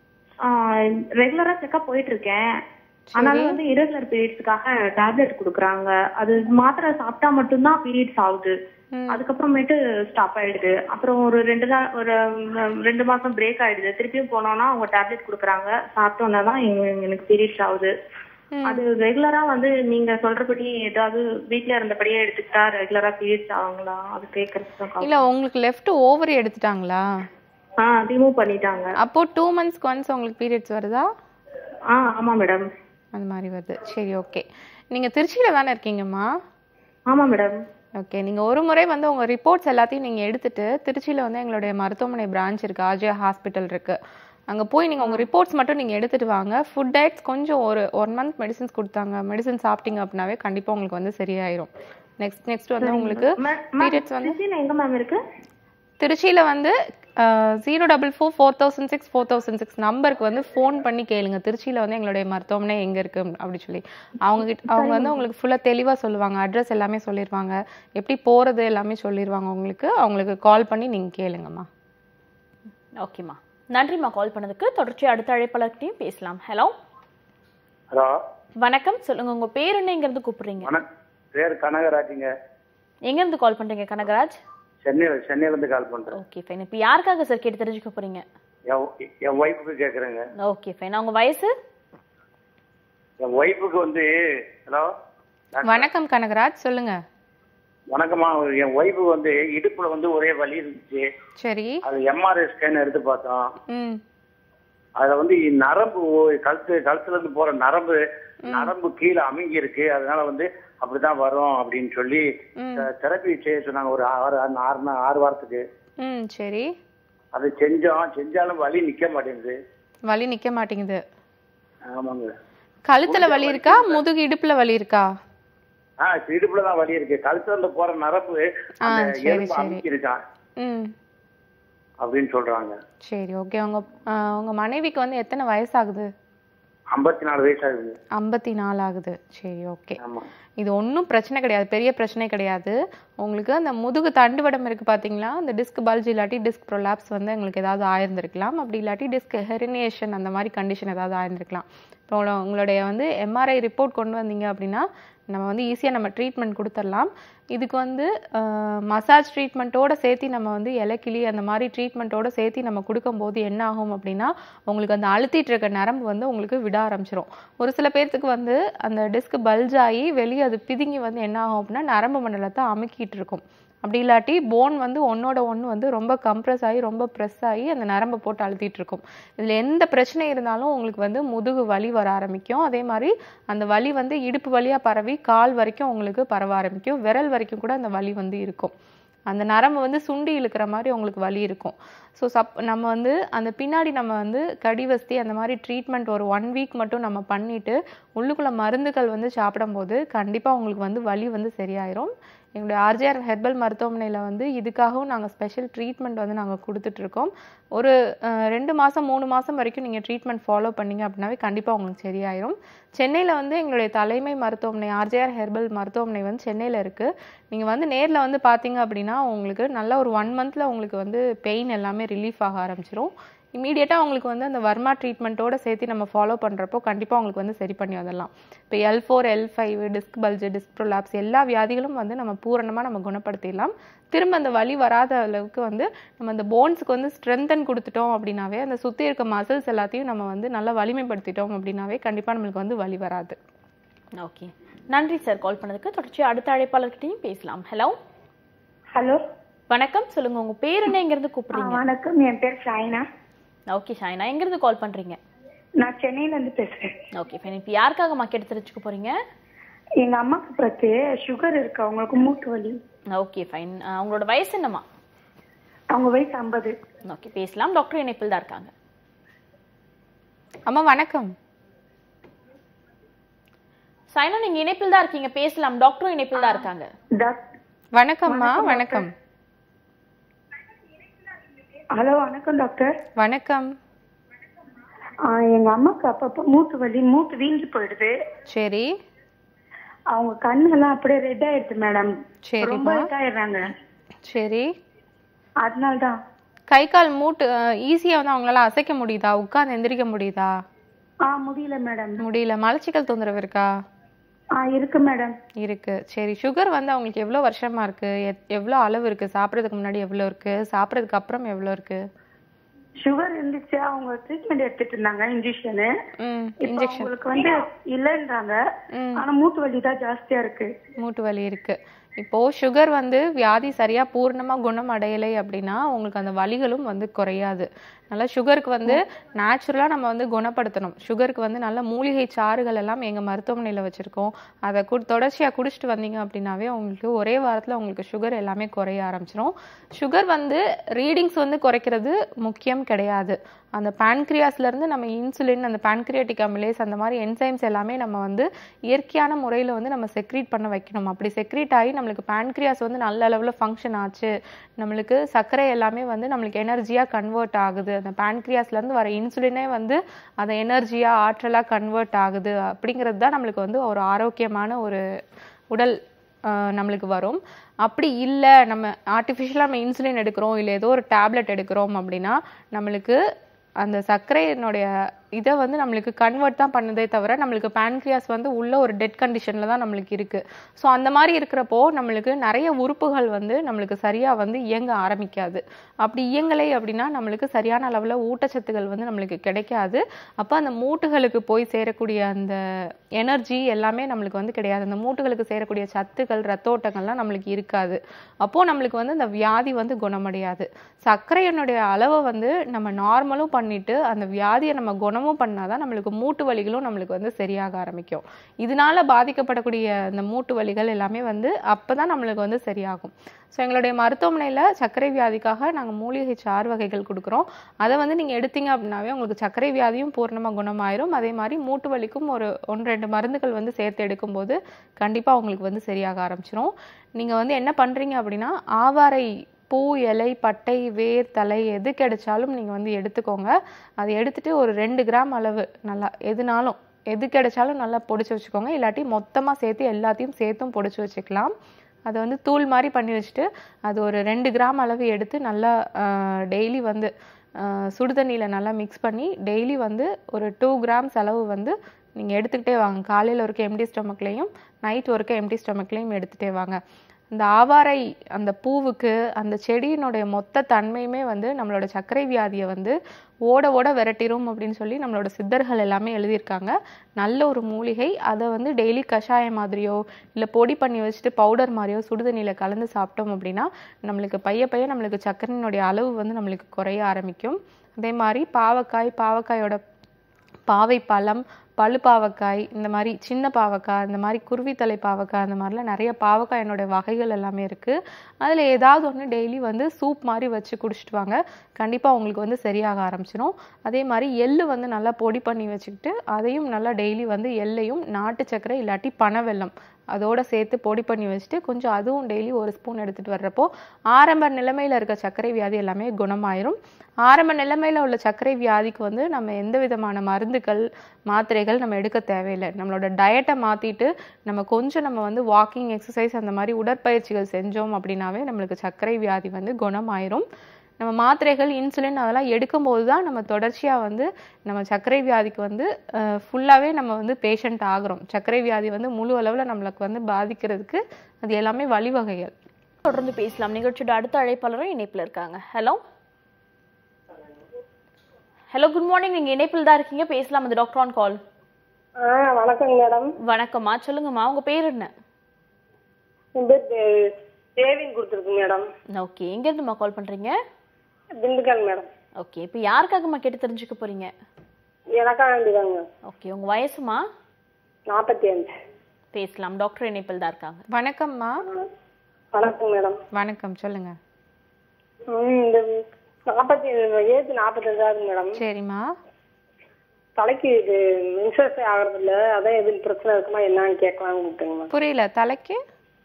ரெகுலரா செக்அப் போயிட்டு இருக்கேன் ஆனாலும் வந்து இரகுலர் பீரியட்ஸ்க்காக டேப்லெட் கொடுக்குறாங்க அது மாத்திரை சாப்பிட்டா மட்டும்தான் பீரியட்ஸ் ஆகுது அதுக்கப்புறமேட்டு ஸ்டாப் ஆயிடுது அப்புறம் ஒரு ரெண்டு நாள் ஒரு ம், ரெண்டு மாசம் பிரேக் ஆயிடுது திருப்பியும் போனோம்னா அவங்க டேப்லெட் கொடுக்குறாங்க சாப்பிட்டோன்னா தான் எங்க- எனக்கு பீரியட்ஸ் ஆகுது அது ரெகுலரா வந்து நீங்க சொல்றபடி ஏதாவது வீட்ல இருந்தபடியே எடுத்துக்கிட்டா ரெகுலரா பீரியட்ஸ் ஆகுங்களா அது கேக்குறதுக்கு தான் call இல்ல உங்களுக்கு லெஃப்ட் ஓவரி எடுத்துட்டாங்களா ஆ ரிமூவ் பண்ணிட்டாங்க அப்போ டூ மந்த்ஸ்க்கு ஒன்ஸ் உங்களுக்கு பீரியட்ஸ் வருதா ஆ ஆமா மேடம் அந்த மாதிரி வருது சரி ஓகே நீங்க திருச்சியில தானே இருக்கீங்கம்மா ஆமா மேடம் ஓகே நீங்க ஒரு முறை வந்து உங்க ரிப்போர்ட்ஸ் எல்லாத்தையும் நீங்க எடுத்துட்டு திருச்சியில வந்து எங்களுடைய மருத்துவமனை பிரான்ச் இருக்கு ஆஜியா ஹாஸ்பிட்டல் இருக்கு அங்க போய் நீங்க உங்க ரிப்போர்ட்ஸ் மட்டும் நீங்க எடுத்துட்டு வாங்க ஃபுட் டயட்ஸ் கொஞ்சம் ஒரு ஒன் மந்த் மெடிசின்ஸ் கொடுத்தாங்க மெடிசின் சாப்பிட்டீங்க அப்படின்னாவே கண்டிப்பா உங்களுக்கு வந்து சரியாயிரும் நெக்ஸ்ட் நெக்ஸ்ட் வந்து உங்களுக்கு பீரியட்ஸ் வந்து திருச்சியில எங்க மேம் இருக்கு திருச்சியில வந்து zero double four four thousand six four thousand six நம்பருக்கு வந்து ஃபோன் பண்ணி கேளுங்க திருச்சியில வந்து எங்களுடைய மருத்துவமனை எங்க இருக்கு அப்படி சொல்லி அவங்க கிட்ட அவங்க வந்து உங்களுக்கு ஃபுல்லா தெளிவா சொல்லுவாங்க அட்ரஸ் எல்லாமே சொல்லிடுவாங்க எப்படி போறது எல்லாமே சொல்லிடுவாங்க உங்களுக்கு அவங்களுக்கு கால் பண்ணி நீங்க கேளுங்கம்மா ஓகேம்மா நன்றிம்மா கால் பண்ணதுக்கு தொடர்ச்சி அடுத்த அழைப்பாளர்கிட்டையும் பேசலாம் ஹலோ ஹலோ வணக்கம் சொல்லுங்க உங்க பேர் என்ன எங்க இருந்து கூப்பிடுறீங்க வணக்கம் பேர் கனகராஜுங்க எங்க இருந்து கால் பண்றீங்க கனகராஜ் சென்னையில் சென்னையிலேருந்து கால் பண்ணுறேன் ஓகே ஃபைன் இப்போ யாருக்காக சார் கேட்டு தெரிஞ்சுக்க போறீங்க என் என் ஒய்ஃபுக்கு கேட்குறேங்க ஓகே ஃபைன் அவங்க வயசு என் ஒய்ஃபுக்கு வந்து ஹலோ வணக்கம் கனகராஜ் சொல்லுங்க வணக்கம்மா என் ஒய்ஃபுக்கு வந்து இடுப்புல வந்து ஒரே வலி இருந்துச்சு சரி அது எம்ஆர்ஐ ஸ்கேன் எடுத்து பார்த்தோம் ம் அதுல வந்து நரம்பு ஓ- கழுத்து கழுத்துல இருந்து போற நரம்பு நரம்பு கீழே அமுங்கி இருக்கு அதனால வந்து அப்படிதான் வரும் அப்படின்னு சொல்லி தெரப்பி செய்ய சொன்னாங்க ஒரு ஆறு ஆறு நா- ஆறு வாரத்துக்கு ம் சரி அது செஞ்சோம் செஞ்சாலும் வலி நிக்க மாட்டேங்குது வலி நிக்க மாட்டேங்குது ஆமாங்க கழுத்துல வலி இருக்கா முதுகு இடுப்புல வலி இருக்கா ஆ இடுப்புல தான் வலி இருக்கு கழுத்துல இருந்து போற நரம்பு ஆ, அந்த சரி, எலும்பு சரி. அமுக்கி இருக்கான் ம் அப்படின்னு சொல்றாங்க சரி ஓகே உங்க ஆ, உங்க மனைவிக்கு வந்து எத்தனை வயசாகுது ஐம்பத்தி நாலு வயசு ஆகுது ஐம்பத்தி நாலு ஆகுது சரி ஓகே ஆமா இது ஒன்றும் பிரச்சனை கிடையாது பெரிய பிரச்சனை கிடையாது உங்களுக்கு அந்த முதுகு தண்டுவடம் இருக்கு பாத்தீங்களா அந்த டிஸ்க் பல்ஜ் இல்லாட்டி டிஸ்க் ப்ரொலாப்ஸ் வந்து உங்களுக்கு ஏதாவது ஆயிருந்திருக்கலாம் அப்படி இல்லாட்டி டிஸ்க் ஹெரினியேஷன் அந்த மாதிரி கண்டிஷன் ஏதாவது ஆயிருந்திருக்கலாம் இப்போ உங்கள- உங்களுடைய வந்து எம்ஆர்ஐ ரிப்போர்ட் கொண்டு வந்தீங்க அப்படின்னா நம்ம வந்து ஈஸியாக நம்ம ட்ரீட்மெண்ட் கொடுத்துடலாம் இதுக்கு வந்து மசாஜ் ட்ரீட்மெண்ட்டோட சேர்த்து நம்ம வந்து இலக்கிளி அந்த மாதிரி ட்ரீட்மெண்ட்டோட சேர்த்து நம்ம கொடுக்கும்போது என்ன ஆகும் அப்படின்னா உங்களுக்கு அந்த அழுத்திட்டு இருக்க நரம்பு வந்து உங்களுக்கு விட ஆரம்பிச்சிரும் ஒரு சில பேர்த்துக்கு வந்து அந்த டிஸ்க் பல்ஜ் ஆகி வெளியே அது பிதுங்கி வந்து என்ன ஆகும் அப்படின்னா நரம்பு மண்டலத்தை அமுக்கிட்டு இருக்கும் அப்படி இல்லாட்டி போன் வந்து ஒன்னோட ஒன்று வந்து ரொம்ப கம்ப்ரஸ் ஆகி ரொம்ப ப்ரெஸ் ஆகி அந்த நரம்பை போட்டு அழுத்திட்டு இருக்கும் இதில் எந்த பிரச்சனை இருந்தாலும் உங்களுக்கு வந்து முதுகு வலி வர ஆரம்பிக்கும் அதே மாதிரி அந்த வலி வந்து இடுப்பு வழியாக பரவி கால் வரைக்கும் உங்களுக்கு பரவ ஆரம்பிக்கும் விரல் வரைக்கும் கூட அந்த வலி வந்து இருக்கும் அந்த நரம்பு வந்து சுண்டி இழுக்கிற மாதிரி உங்களுக்கு வலி இருக்கும் ஸோ சப் நம்ம வந்து அந்த பின்னாடி நம்ம வந்து கடிவஸ்தி அந்த மாதிரி ட்ரீட்மெண்ட் ஒரு ஒன் வீக் மட்டும் நம்ம பண்ணிட்டு உள்ளுக்குள்ள மருந்துகள் வந்து சாப்பிடும்போது கண்டிப்பாக உங்களுக்கு வந்து வலி வந்து சரியாயிரும் எங்களுடைய ஆர்ஜிஆர் ஹெர்பல் மருத்துவமனையில் வந்து இதுக்காகவும் நாங்கள் ஸ்பெஷல் ட்ரீட்மெண்ட் வந்து நாங்கள் கொடுத்துட்ருக்கோம் ஒரு அஹ், ரெண்டு மாதம் மூணு மாதம் வரைக்கும் நீங்கள் ட்ரீட்மெண்ட் ஃபாலோ பண்ணீங்க அப்படின்னாவே கண்டிப்பாக உங்களுக்கு சரியாயிரும் சென்னையில் வந்து எங்களுடைய தலைமை மருத்துவமனை ஆர்ஜிஆர் ஹெர்பல் மருத்துவமனை வந்து சென்னையில் இருக்குது நீங்கள் வந்து நேரில் வந்து பார்த்தீங்க அப்படின்னா உங்களுக்கு நல்ல ஒரு ஒன் மந்தில் உங்களுக்கு வந்து பெயின் எல்லாமே ரிலீஃப் ஆக ஆரம்பிச்சிரும் இமீடியட்டாக உங்களுக்கு வந்து அந்த வர்மா ட்ரீட்மெண்ட்டோட சேர்த்து நம்ம ஃபாலோ பண்ணுறப்போ கண்டிப்பாக உங்களுக்கு வந்து சரி பண்ணி வந்துடலாம் இப்போ L four L five disc bulge disc prolapse எல்லா வியாதிகளும் வந்து நம்ம பூரணமாக நம்ம குணப்படுத்திடலாம் திரும்ப அந்த வலி வராத அளவுக்கு வந்து நம்ம அந்த போன்ஸுக்கு வந்து ஸ்ட்ரென்தன் கொடுத்துட்டோம் அப்படின்னாவே அந்த சுற்றி இருக்க மசில்ஸ் எல்லாத்தையும் நம்ம வந்து நல்லா வலிமைப்படுத்திட்டோம் அப்படின்னாவே கண்டிப்பாக நம்மளுக்கு வந்து வலி வராது ஓகே நன்றி சார் கால் பண்ணதுக்கு தொடர்ச்சி அடுத்த அழைப்பாளர்கிட்டையும் பேசலாம் ஹலோ ஹலோ வணக்கம் சொல்லுங்க உங்க பேர் என்ன எங்கிருந்து கூப்பிடுறீங்க வணக்கம் என் பேர் சாய்னா ஓகே ஷாயினா எங்கிருந்து கால் பண்றீங்க நான் சென்னையில இருந்து பேசுறேன் ஓகே ஃபைன் இப்போ யாருக்காக மக்கெட் தெரிஞ்சுக்க போறீங்க எங்க அம்மாக்கு பத்து சுகர் இருக்கு அவங்களுக்கு மூட்டு வலி ஓகே ஃபைன் உங்களோட வயசு என்னம்மா அவங்க வயசு ஐம்பது ஓகே பேசலாம் டாக்டர் இணைப்பில் தான் இருக்காங்க அம்மா வணக்கம் சைனா நீங்க இணைப்பில் தான் இருக்கீங்க பேசலாம் டாக்டரும் இணைப்பில் தான் இருக்காங்க வணக்கம்மா வணக்கம் ஹலோ வணக்கம் டாக்டர் வணக்கம் ஆ, எங்க அம்மாக்கு அப்பப்போ மூட்டு வலி மூட்டு வீங்கி போயிடுது சரி அவங்க கண்ணெல்லாம் அப்படியே ரெட் ஆயிடுது மேடம் சரிம்மா. ரொம்ப இதாயிடுறாங்க சரி அதனால தான் கை கால் மூட்டு ஈஸியாக வந்து அவங்களால அசைக்க முடியுதா உட்கார்ந்து எந்திரிக்க முடியுதா ஆ முடியல மேடம் முடியல மலச்சிக்கல் தொந்தரவு இருக்கா ஆ இருக்கு மேடம் இருக்கு சரி சுகர் வந்து அவங்களுக்கு எவ்வளோ வருஷமா இருக்கு எத்- எவ்வளோ அளவு இருக்கு சாப்பிட்றதுக்கு முன்னாடி எவ்வளோ இருக்கு சாப்பிட்றதுக்கு அப்புறம் எவ்வளோ இருக்கு சுகர் இருந்துச்சு அவங்க ட்ரீட்மெண்ட் எடுத்துட்டு இருந்தாங்க இன்ஜெக்ஷனு ம் இப்போ இன்ஜெக்ஷன் அவங்களுக்கு வந்து இல்லைன்றாங்க ஆனா மூட்டு வலி தான் ஜாஸ்தியா இருக்கு மூட்டு வலி இருக்கு இப்போ சுகர் வந்து வியாதி சரியா பூர்ணமா குணம் அடையலை அப்படின்னா உங்களுக்கு அந்த வலிகளும் வந்து குறையாது நல்லா சுகருக்கு வந்து நேச்சுரலா நம்ம வந்து குணப்படுத்தணும் சுகருக்கு வந்து நல்ல மூலிகை சாறுகள் எல்லாம் எங்க மருத்துவமனையில வச்சிருக்கோம் அதை கு தொடர்ச்சியா குடிச்சிட்டு வந்தீங்க அப்படின்னாவே உங்களுக்கு ஒரே வாரத்துல உங்களுக்கு சுகர் எல்லாமே குறைய ஆரம்பிச்சிடும் சுகர் வந்து ரீடிங்ஸ் வந்து குறைக்கிறது முக்கியம் கிடையாது அந்த pancreasல இருந்து நம்ம இன்சுலின் அந்த pancreatic amylase அந்த மாதிரி என்சைம்ஸ் எல்லாமே நம்ம வந்து இயற்கையான முறையில் வந்து நம்ம செக்ரீட் பண்ண வைக்கணும் அப்படி செக்ரீட் ஆகி நம்மளுக்கு pancreas வந்து நல்ல அளவில் ஃபங்க்ஷன் ஆச்சு நம்மளுக்கு சர்க்கரை எல்லாமே வந்து நம்மளுக்கு எனர்ஜியாக கன்வெர்ட் ஆகுது அந்த pancreasல இருந்து வர இன்சுலினே வந்து அதை எனர்ஜியாக ஆற்றலாக கன்வெர்ட் ஆகுது அப்படிங்கிறது தான் நம்மளுக்கு வந்து ஒரு ஆரோக்கியமான ஒரு உடல் ஆஹ் நம்மளுக்கு வரும் அப்படி இல்லை நம்ம ஆர்டிஃபிஷியலாக நம்ம இன்சுலின் எடுக்கிறோம் இல்லை ஏதோ ஒரு டேப்லெட் எடுக்கிறோம் அப்படின்னா நம்மளுக்கு அந்த சர்க்கரையினுடைய இதை வந்து நம்மளுக்கு கன்வெர்ட் தான் பண்ணுதே தவிர நம்மளுக்கு pancreas வந்து உள்ள ஒரு டெட் கண்டிஷனில் தான் நம்மளுக்கு இருக்கு ஸோ அந்த மாதிரி இருக்கிறப்போ நம்மளுக்கு நிறைய உறுப்புகள் வந்து நம்மளுக்கு சரியா வந்து இயங்க ஆரம்பிக்காது அப்படி இயங்கலை அப்படின்னா நம்மளுக்கு சரியான அளவில் ஊட்டச்சத்துக்கள் வந்து நம்மளுக்கு கிடைக்காது அப்போ அந்த மூட்டுகளுக்கு போய் சேரக்கூடிய அந்த எனர்ஜி எல்லாமே நம்மளுக்கு வந்து கிடையாது அந்த மூட்டுகளுக்கு சேரக்கூடிய சத்துக்கள் ரத்த ஓட்டங்கள்லாம் நம்மளுக்கு இருக்காது அப்போ நம்மளுக்கு வந்து அந்த வியாதி வந்து குணமடையாது சர்க்கரையினுடைய அளவை வந்து நம்ம நார்மலும் பண்ணிட்டு அந்த வியாதியை நம்ம குணமும் பண்ணாதான் நம்மளுக்கு மூட்டு வலிகளும் நம்மளுக்கு வந்து சரியாக ஆரம்பிக்கும் இதனால பாதிக்கப்படக்கூடிய அந்த மூட்டு வலிகள் எல்லாமே வந்து அப்பதான் நம்மளுக்கு வந்து சரியாகும் ஸோ எங்களுடைய மருத்துவமனையில சர்க்கரை வியாதிக்காக நாங்க மூலிகை சாறு வகைகள் கொடுக்குறோம் அதை வந்து நீங்க எடுத்தீங்க அப்படின்னாவே உங்களுக்கு சர்க்கரை வியாதியும் பூர்ணமா குணமாயிரும் அதே மாதிரி மூட்டு வலிக்கும் ஒரு ஒன்று ரெண்டு மருந்துகள் வந்து சேர்த்து எடுக்கும்போது கண்டிப்பா உங்களுக்கு வந்து சரியாக ஆரம்பிச்சிரும் நீங்க வந்து என்ன பண்றீங்க அப்படின்னா ஆவாரை பூ இலை பட்டை வேர் தலை எது கிடைச்சாலும் நீங்க வந்து எடுத்துக்கோங்க அதை எடுத்துட்டு ஒரு ரெண்டு கிராம் அளவு நல்லா எதுனாலும் எது கிடைச்சாலும் நல்லா பொடிச்சு வச்சுக்கோங்க இல்லாட்டி மொத்தமா சேர்த்து எல்லாத்தையும் சேர்த்தும் பொடிச்சு வச்சுக்கலாம் அதை வந்து தூள் மாதிரி பண்ணி வச்சுட்டு அது ஒரு ரெண்டு கிராம் அளவு எடுத்து நல்லா டெய்லி வந்து ஆஹ் சுடு தண்ணியில் நல்லா மிக்ஸ் பண்ணி டெய்லி வந்து ஒரு டூ கிராம்ஸ் அளவு வந்து நீங்கள் எடுத்துக்கிட்டே வாங்க காலையில் ஒருக்க எம்டி ஸ்டொமக்லேயும் நைட் ஒருக்க எம்டி ஸ்டொமக்லேயும் எடுத்துகிட்டே வாங்க இந்த ஆவாரை அந்த பூவுக்கு அந்த செடியினுடைய மொத்த தன்மையுமே வந்து நம்மளோட சர்க்கரை வியாதியை வந்து ஓட ஓட விரட்டிரும் அப்படின்னு சொல்லி நம்மளோட சித்தர்கள் எல்லாமே எழுதியிருக்காங்க நல்ல ஒரு மூலிகை அதை வந்து டெய்லி கஷாயம் மாதிரியோ இல்லை பொடி பண்ணி வச்சுட்டு பவுடர் மாதிரியோ சுடுதண்ணியில் கலந்து சாப்பிட்டோம் அப்படின்னா நம்மளுக்கு பைய பைய நம்மளுக்கு சர்க்கரையினுடைய அளவு வந்து நம்மளுக்கு குறைய ஆரம்பிக்கும் அதே மாதிரி பாவக்காய் பாவக்காயோட பாவை பழம் பழு பாவக்காய் இந்த மாதிரி சின்ன பாவக்காய் இந்த மாதிரி குருவித்தலை பாவக்காய் அந்த மாதிரிலாம் நிறைய பாவக்காய் என்னோட வகைகள் எல்லாமே இருக்குது அதில் ஏதாவது ஒன்று டெய்லி வந்து சூப் மாதிரி வச்சு குடிச்சிட்டு வாங்க கண்டிப்பாக உங்களுக்கு வந்து சரியாக ஆரம்பிச்சிடும் அதே மாதிரி எள்ளு வந்து நல்லா பொடி பண்ணி வச்சுக்கிட்டு அதையும் நல்லா டெய்லி வந்து எள்ளையும் நாட்டு சர்க்கரை இல்லாட்டி பனவெல்லம் அதோட சேர்த்து பொடி பண்ணி வச்சுட்டு கொஞ்சம் அதுவும் டெய்லி ஒரு ஸ்பூன் எடுத்துகிட்டு வர்றப்போ ஆரம்ப நிலைமையில் இருக்க சர்க்கரை வியாதி எல்லாமே குணமாயிரும் ஆரம்ப நிலைமையில் உள்ள சர்க்கரை வியாதிக்கு வந்து நம்ம எந்த விதமான மருந்துகள் மாத்திரைகள் நம்ம எடுக்க தேவையில்லை நம்மளோட டயட்டை மாற்றிட்டு நம்ம கொஞ்சம் நம்ம வந்து வாக்கிங் எக்ஸசைஸ் அந்த மாதிரி உடற்பயிற்சிகள் செஞ்சோம் அப்படின்னாவே நம்மளுக்கு சர்க்கரை வியாதி வந்து குணமாயிரும் நம்ம மாத்திரைகள் இன்சுலின் அதெல்லாம் எடுக்கும்போது தான் நம்ம தொடர்ச்சியாக வந்து நம்ம சர்க்கரை வியாதிக்கு வந்து ஃபுல்லாகவே நம்ம வந்து பேஷண்ட் ஆகுறோம் சர்க்கரை வியாதி வந்து முழு அளவில் நம்மளுக்கு வந்து பாதிக்கிறதுக்கு அது எல்லாமே வழிவகைகள் தொடர்ந்து பேசலாம் நிகழ்ச்சியோட அடுத்த அழைப்பாளரும் இணைப்பில் இருக்காங்க ஹலோ ஹலோ குட் மார்னிங் நீங்க இணைப்பில் தான் இருக்கீங்க பேசலாம் அந்த டாக்டர் ஆன் கால் ஆ வணக்கங்க மேடம் வணக்கம்மா சொல்லுங்கம்மா உங்க பேர் என்ன என் பேர் தே- தேவின்னு கொடுத்துருக்கு மேடம் ஓகே எங்க இருந்துமா கால் பண்றீங்க திண்டுக்கல் மேடம் ஓகே இப்போ யாருக்காகம்மா கேட்டு தெரிஞ்சுக்க போறீங்க எனக்கா வேண்டிதாங்க ஓகே உங்க வயசுமா நாற்பத்தி அஞ்சு பேசலாம் டாக்டர் இணைப்பில் தான் இருக்காங்க வணக்கம்மா வணக்கம் மேடம் வணக்கம் சொல்லுங்க ம், இந்த நாற்பத்தி ஏஜ் நாற்பத்தஞ்சாவது மேடம் சரிம்மா தலைக்கு இது மென்சஸ் ஆகிறது இல்ல அதான் எதுவும் பிரச்சனை இருக்குமா என்னன்னு கேட்கலாம்னு கூப்பிட்டேங்க மேடம் புரியல தலைக்கு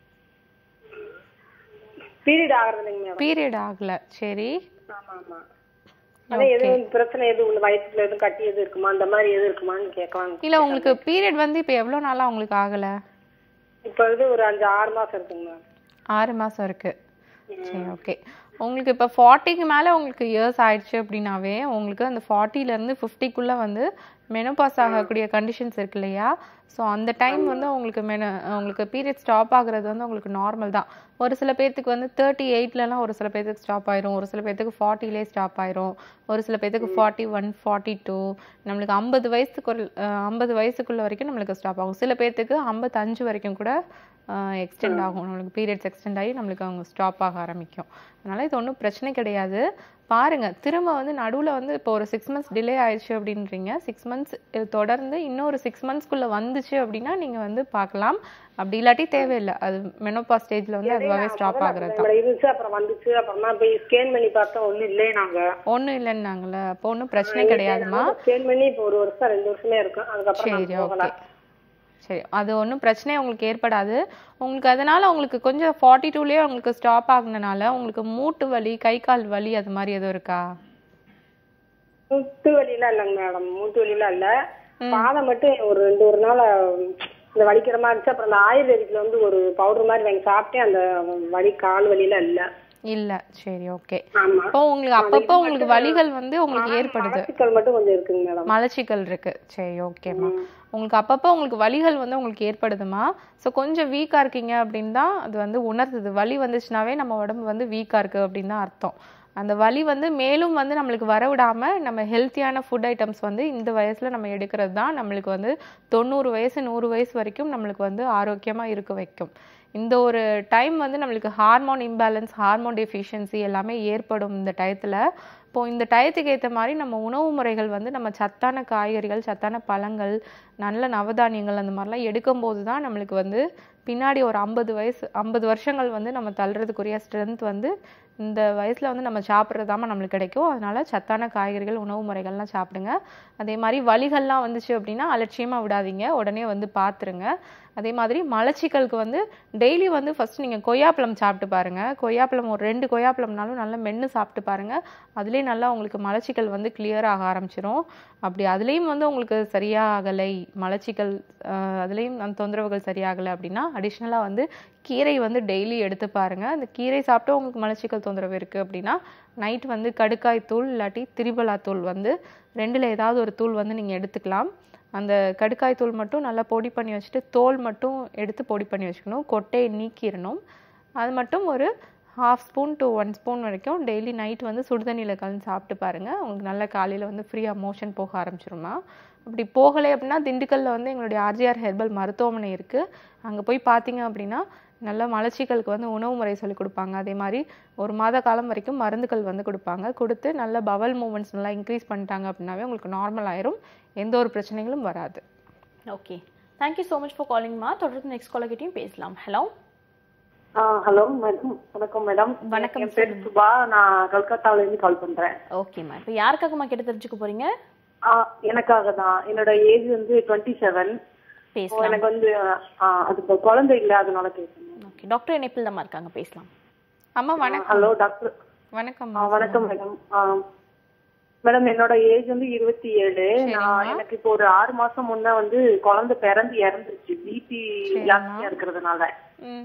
பீரியட் ஆகிறது இல்லைங்க மேடம் பீரியட் ஆகல சரி ஆமா ஆமா அதான் எதுவும் பிரச்சனை எதுவும் உள்ள வயிற்றுல எதுவும் கட்டி எதுவும் இருக்குமா அந்த மாதிரி எதுவும் இருக்குமான்னு கேட்கலாம் இல்ல உங்களுக்கு பீரியட் வந்து இப்போ எவ்வளோ நாளா உங்களுக்கு ஆகல இப்போ இது ஒரு அஞ்சு ஆறு மாசம் இருக்குங்க மேம் ஆறு மாசம் இருக்கு சரி ஓகே உங்களுக்கு இப்போ ஃபார்ட்டிக்கு மேலே உங்களுக்கு இயர்ஸ் ஆயிடுச்சு அப்படின்னாவே உங்களுக்கு அந்த 40 ல இருந்து 50 க்குள்ள வந்து மெனோபாஸ் ஆகக்கூடிய கண்டிஷன்ஸ் இருக்கு இல்லையா ஸோ அந்த டைம் வந்து உங்களுக்கு மென உங்களுக்கு பீரியட் ஸ்டாப் ஆகுறது வந்து உங்களுக்கு நார்மல் தான் ஒரு சில பேர்த்துக்கு வந்து தேர்ட்டி எயிட்லலாம் ஒரு சில பேர்த்துக்கு ஸ்டாப் ஆயிரும் ஒரு சில பேர்த்துக்கு ஃபார்ட்டிலே ஸ்டாப் ஆயிரும் ஒரு சில பேர்த்துக்கு ஃபார்ட்டி ஒன் ஃபார்ட்டி டூ நம்மளுக்கு ஐம்பது வயசுக்கு ஐம்பது வயசுக்குள்ள வரைக்கும் நம்மளுக்கு ஸ்டாப் ஆகும் சில பேர்த்துக்கு ஐம்பத்தஞ்சு வரைக்கும் கூட எக்ஸ்டெண்ட் ஆகும் நம்மளுக்கு பீரியட்ஸ் எக்ஸ்டெண்ட் ஆகி நம்மளுக்கு அவங்க ஸ்டாப் ஆக ஆரம்பிக்கும் அதனால இது ஒன்றும் பிரச்சனை கிடையாது பாருங்க திரும்ப வந்து நடுவில் வந்து இப்போ ஒரு சிக்ஸ் மந்த்ஸ் டிலே ஆயிடுச்சு அப்படின்றீங்க சிக்ஸ் மந்த்ஸ் தொடர்ந்து இன்னொரு சிக்ஸ் மந்த்ஸ்க்குள்ள வந்துச்சு அப்படின்னா நீங்க வந்து பார்க்கலாம் அப்படி இல்லாட்டி தேவையில்லை அது மெனோபா ஸ்டேஜ்ல வந்து அதுவாகவே ஸ்டாப் ஆகுறது தான் நம்மள இருந்துச்சு அப்புறம் வந்துச்சு அப்புறமா போய் ஸ்கேன் பண்ணி பார்த்தா ஒண்ணும் இல்லையே நாங்க ஒன்றும் இல்லைன்னாங்களே அப்போ ஒன்றும் பிரச்சனை கிடையாதுமா ஸ்கேன் பண்ணி இப்போ ஒரு வருஷம் ரெண்டு வருஷமே இருக்கும் அதுக்கப்புறம் சரி நான் போகல ஓகே சரி அது ஒன்றும் பிரச்சனை உங்களுக்கு ஏற்படாது உங்களுக்கு அதனால உங்களுக்கு கொஞ்சம் ஃபார்ட்டி டூலேயே உங்களுக்கு ஸ்டாப் ஆகுனனால உங்களுக்கு மூட்டு வலி கை கால் வலி அது மாதிரி எதுவும் இருக்கா மூட்டு வலிலாம் இல்லைங்க மேடம் மூட்டு வலிலாம் இல்ல பாதம் மட்டும் ஒரு ரெண்டு ஒரு நாள் இந்த வலிக்கிற மாதிரி இருந்துச்சு அப்புறம் அந்த ஆயுர்வேதிக்ல வந்து ஒரு பவுடர் மாதிரி வாங்கி சாப்பிட்டேன் அந்த வலி கால் வலிலாம் இல்ல இல்ல சரி ஓகே ஆமா இப்போ உங்களுக்கு அப்பப்போ உங்களுக்கு வலிகள் வந்து உங்களுக்கு ஏற்படுது மலச்சிக்கல் மட்டும் கொஞ்சம் இருக்குங்க மேடம் மலச்சிக்கல் இருக்கு சரி ஓகேம்மா உங்களுக்கு அப்பப்போ உங்களுக்கு வலிகள் வந்து உங்களுக்கு ஏற்படுதுமா ஸோ கொஞ்சம் வீக்காக இருக்கீங்க அப்படின்னு தான் அது வந்து உணர்த்துது வலி வந்துச்சுனாவே நம்ம உடம்பு வந்து வீக்காக இருக்கு அப்படின்னு தான் அர்த்தம் அந்த வலி வந்து மேலும் வந்து நம்மளுக்கு வர விடாம நம்ம ஹெல்த்தியான ஃபுட் ஐட்டம்ஸ் வந்து இந்த வயசுல நம்ம எடுக்கிறது தான் நம்மளுக்கு வந்து தொண்ணூறு வயசு நூறு வயசு வரைக்கும் நம்மளுக்கு வந்து ஆரோக்கியமா இருக்க வைக்கும் இந்த ஒரு டைம் வந்து நம்மளுக்கு ஹார்மோன் இம்பேலன்ஸ் ஹார்மோன் டெஃபிஷியன்சி எல்லாமே ஏற்படும் இந்த டயத்துல இப்போ இந்த டயத்துக்கு ஏற்ற மாதிரி நம்ம உணவு முறைகள் வந்து நம்ம சத்தான காய்கறிகள் சத்தான பழங்கள் நல்ல நவதானியங்கள் அந்த மாதிரிலாம் எடுக்கும்போது தான் நம்மளுக்கு வந்து பின்னாடி ஒரு ஐம்பது வயசு ஐம்பது வருஷங்கள் வந்து நம்ம தள்ளுறதுக்குரிய ஸ்ட்ரென்த் வந்து இந்த வயசுல வந்து நம்ம சாப்பிட்றதாம நம்மளுக்கு கிடைக்கும் அதனால சத்தான காய்கறிகள் உணவு முறைகள்லாம் சாப்பிடுங்க அதே மாதிரி வலிகள்லாம் வந்துச்சு அப்படின்னா அலட்சியமா விடாதீங்க உடனே வந்து பார்த்துருங்க அதே மாதிரி மலச்சிக்கலுக்கு வந்து டெய்லி வந்து ஃபர்ஸ்ட் நீங்க கொய்யாப்பழம் சாப்பிட்டு பாருங்க கொய்யாப்பழம் ஒரு ரெண்டு கொய்யாப்பழம்னாலும் நல்லா மென்று சாப்பிட்டு பாருங்க அதுலேயும் நல்லா உங்களுக்கு மலச்சிக்கல் வந்து clear ஆக ஆரம்பிச்சிரும் அப்படி அதுலேயும் வந்து உங்களுக்கு சரியாகலை மலச்சிக்கல் ஆஹ் அதுலேயும் அந்த தொந்தரவுகள் சரியாகலை அப்படின்னா அடிஷ்னலாக வந்து கீரை வந்து டெய்லி எடுத்து பாருங்க அந்த கீரை சாப்பிட்டு உங்களுக்கு மலச்சிக்கல் தொந்தரவு இருக்கு அப்படின்னா நைட் வந்து கடுக்காய் தூள் இல்லாட்டி திரிபலா தூள் வந்து ரெண்டுல ஏதாவது ஒரு தூள் வந்து நீங்க எடுத்துக்கலாம் அந்த கடுக்காய் தூள் மட்டும் நல்லா பொடி பண்ணி வச்சுட்டு தோல் மட்டும் எடுத்து பொடி பண்ணி வச்சுக்கணும் கொட்டையை நீக்கிடணும் அது மட்டும் ஒரு half spoon to one spoon வரைக்கும் டெய்லி நைட் வந்து சுடுதண்ணியில் கலந்து சாப்பிட்டு பாருங்கள் உங்களுக்கு நல்ல காலையில் வந்து ஃப்ரீயாக மோஷன் போக ஆரம்பிச்சிருமா அப்படி போகலை அப்படின்னா திண்டுக்கல்லில் வந்து எங்களுடைய ஆர்ஜிஆர் ஹெர்பல் மருத்துவமனை இருக்குது அங்கே போய் பார்த்தீங்க அப்படின்னா நல்ல மலச்சிக்கலுக்கு வந்து உணவு முறை சொல்லி கொடுப்பாங்க அதே மாதிரி ஒரு மாத காலம் வரைக்கும் மருந்துகள் வந்து கொடுப்பாங்க கொடுத்து நல்ல பவல் மூமெண்ட்ஸ் நல்லா இன்க்ரீஸ் பண்ணிட்டாங்க அப்படின்னாவே உங்களுக்கு நார்மல் ஆயிரும் எந்த ஒரு பிரச்சனைகளும் வராது okay thank you so much for காலிங்மா தொடர்ந்து நெக்ஸ்ட் காலர்கிட்டையும் பேசலாம் ஹலோ ஹலோ மேடம் வணக்கம் மேடம் வணக்கம், என் பேர் சுபா நான் கல்கத்தால இருந்து கால் பண்றேன் ஓகேம்மா இப்போ யாருக்காகம்மா கேட்டு தெரிஞ்சுக்க போறீங்க ஆ, எனக்காக தான் என்னோட ஏஜ் வந்து டுவெண்ட்டி செவன் பேசலாம் எனக்கு வந்து ஆ, அது இப்ப குழந்தை இல்ல அதனால கேட்கணும் ஓகே டாக்டர் இணைப்பில் தான் இருக்காங்க பேசலாம் அம்மா வணக்கம் ஹலோ டாக்டர் வணக்கம் ஆ, வணக்கம் மேடம் மேடம் என்னோட ஏஜ் வந்து இருபத்தி ஏழு நான் எனக்கு இப்போ ஒரு ஆறு மாசம் முன்ன வந்து குழந்தை பிறந்து இறந்துருச்சு பிபி ஜாஸ்தியா இருக்கிறதுனால ம்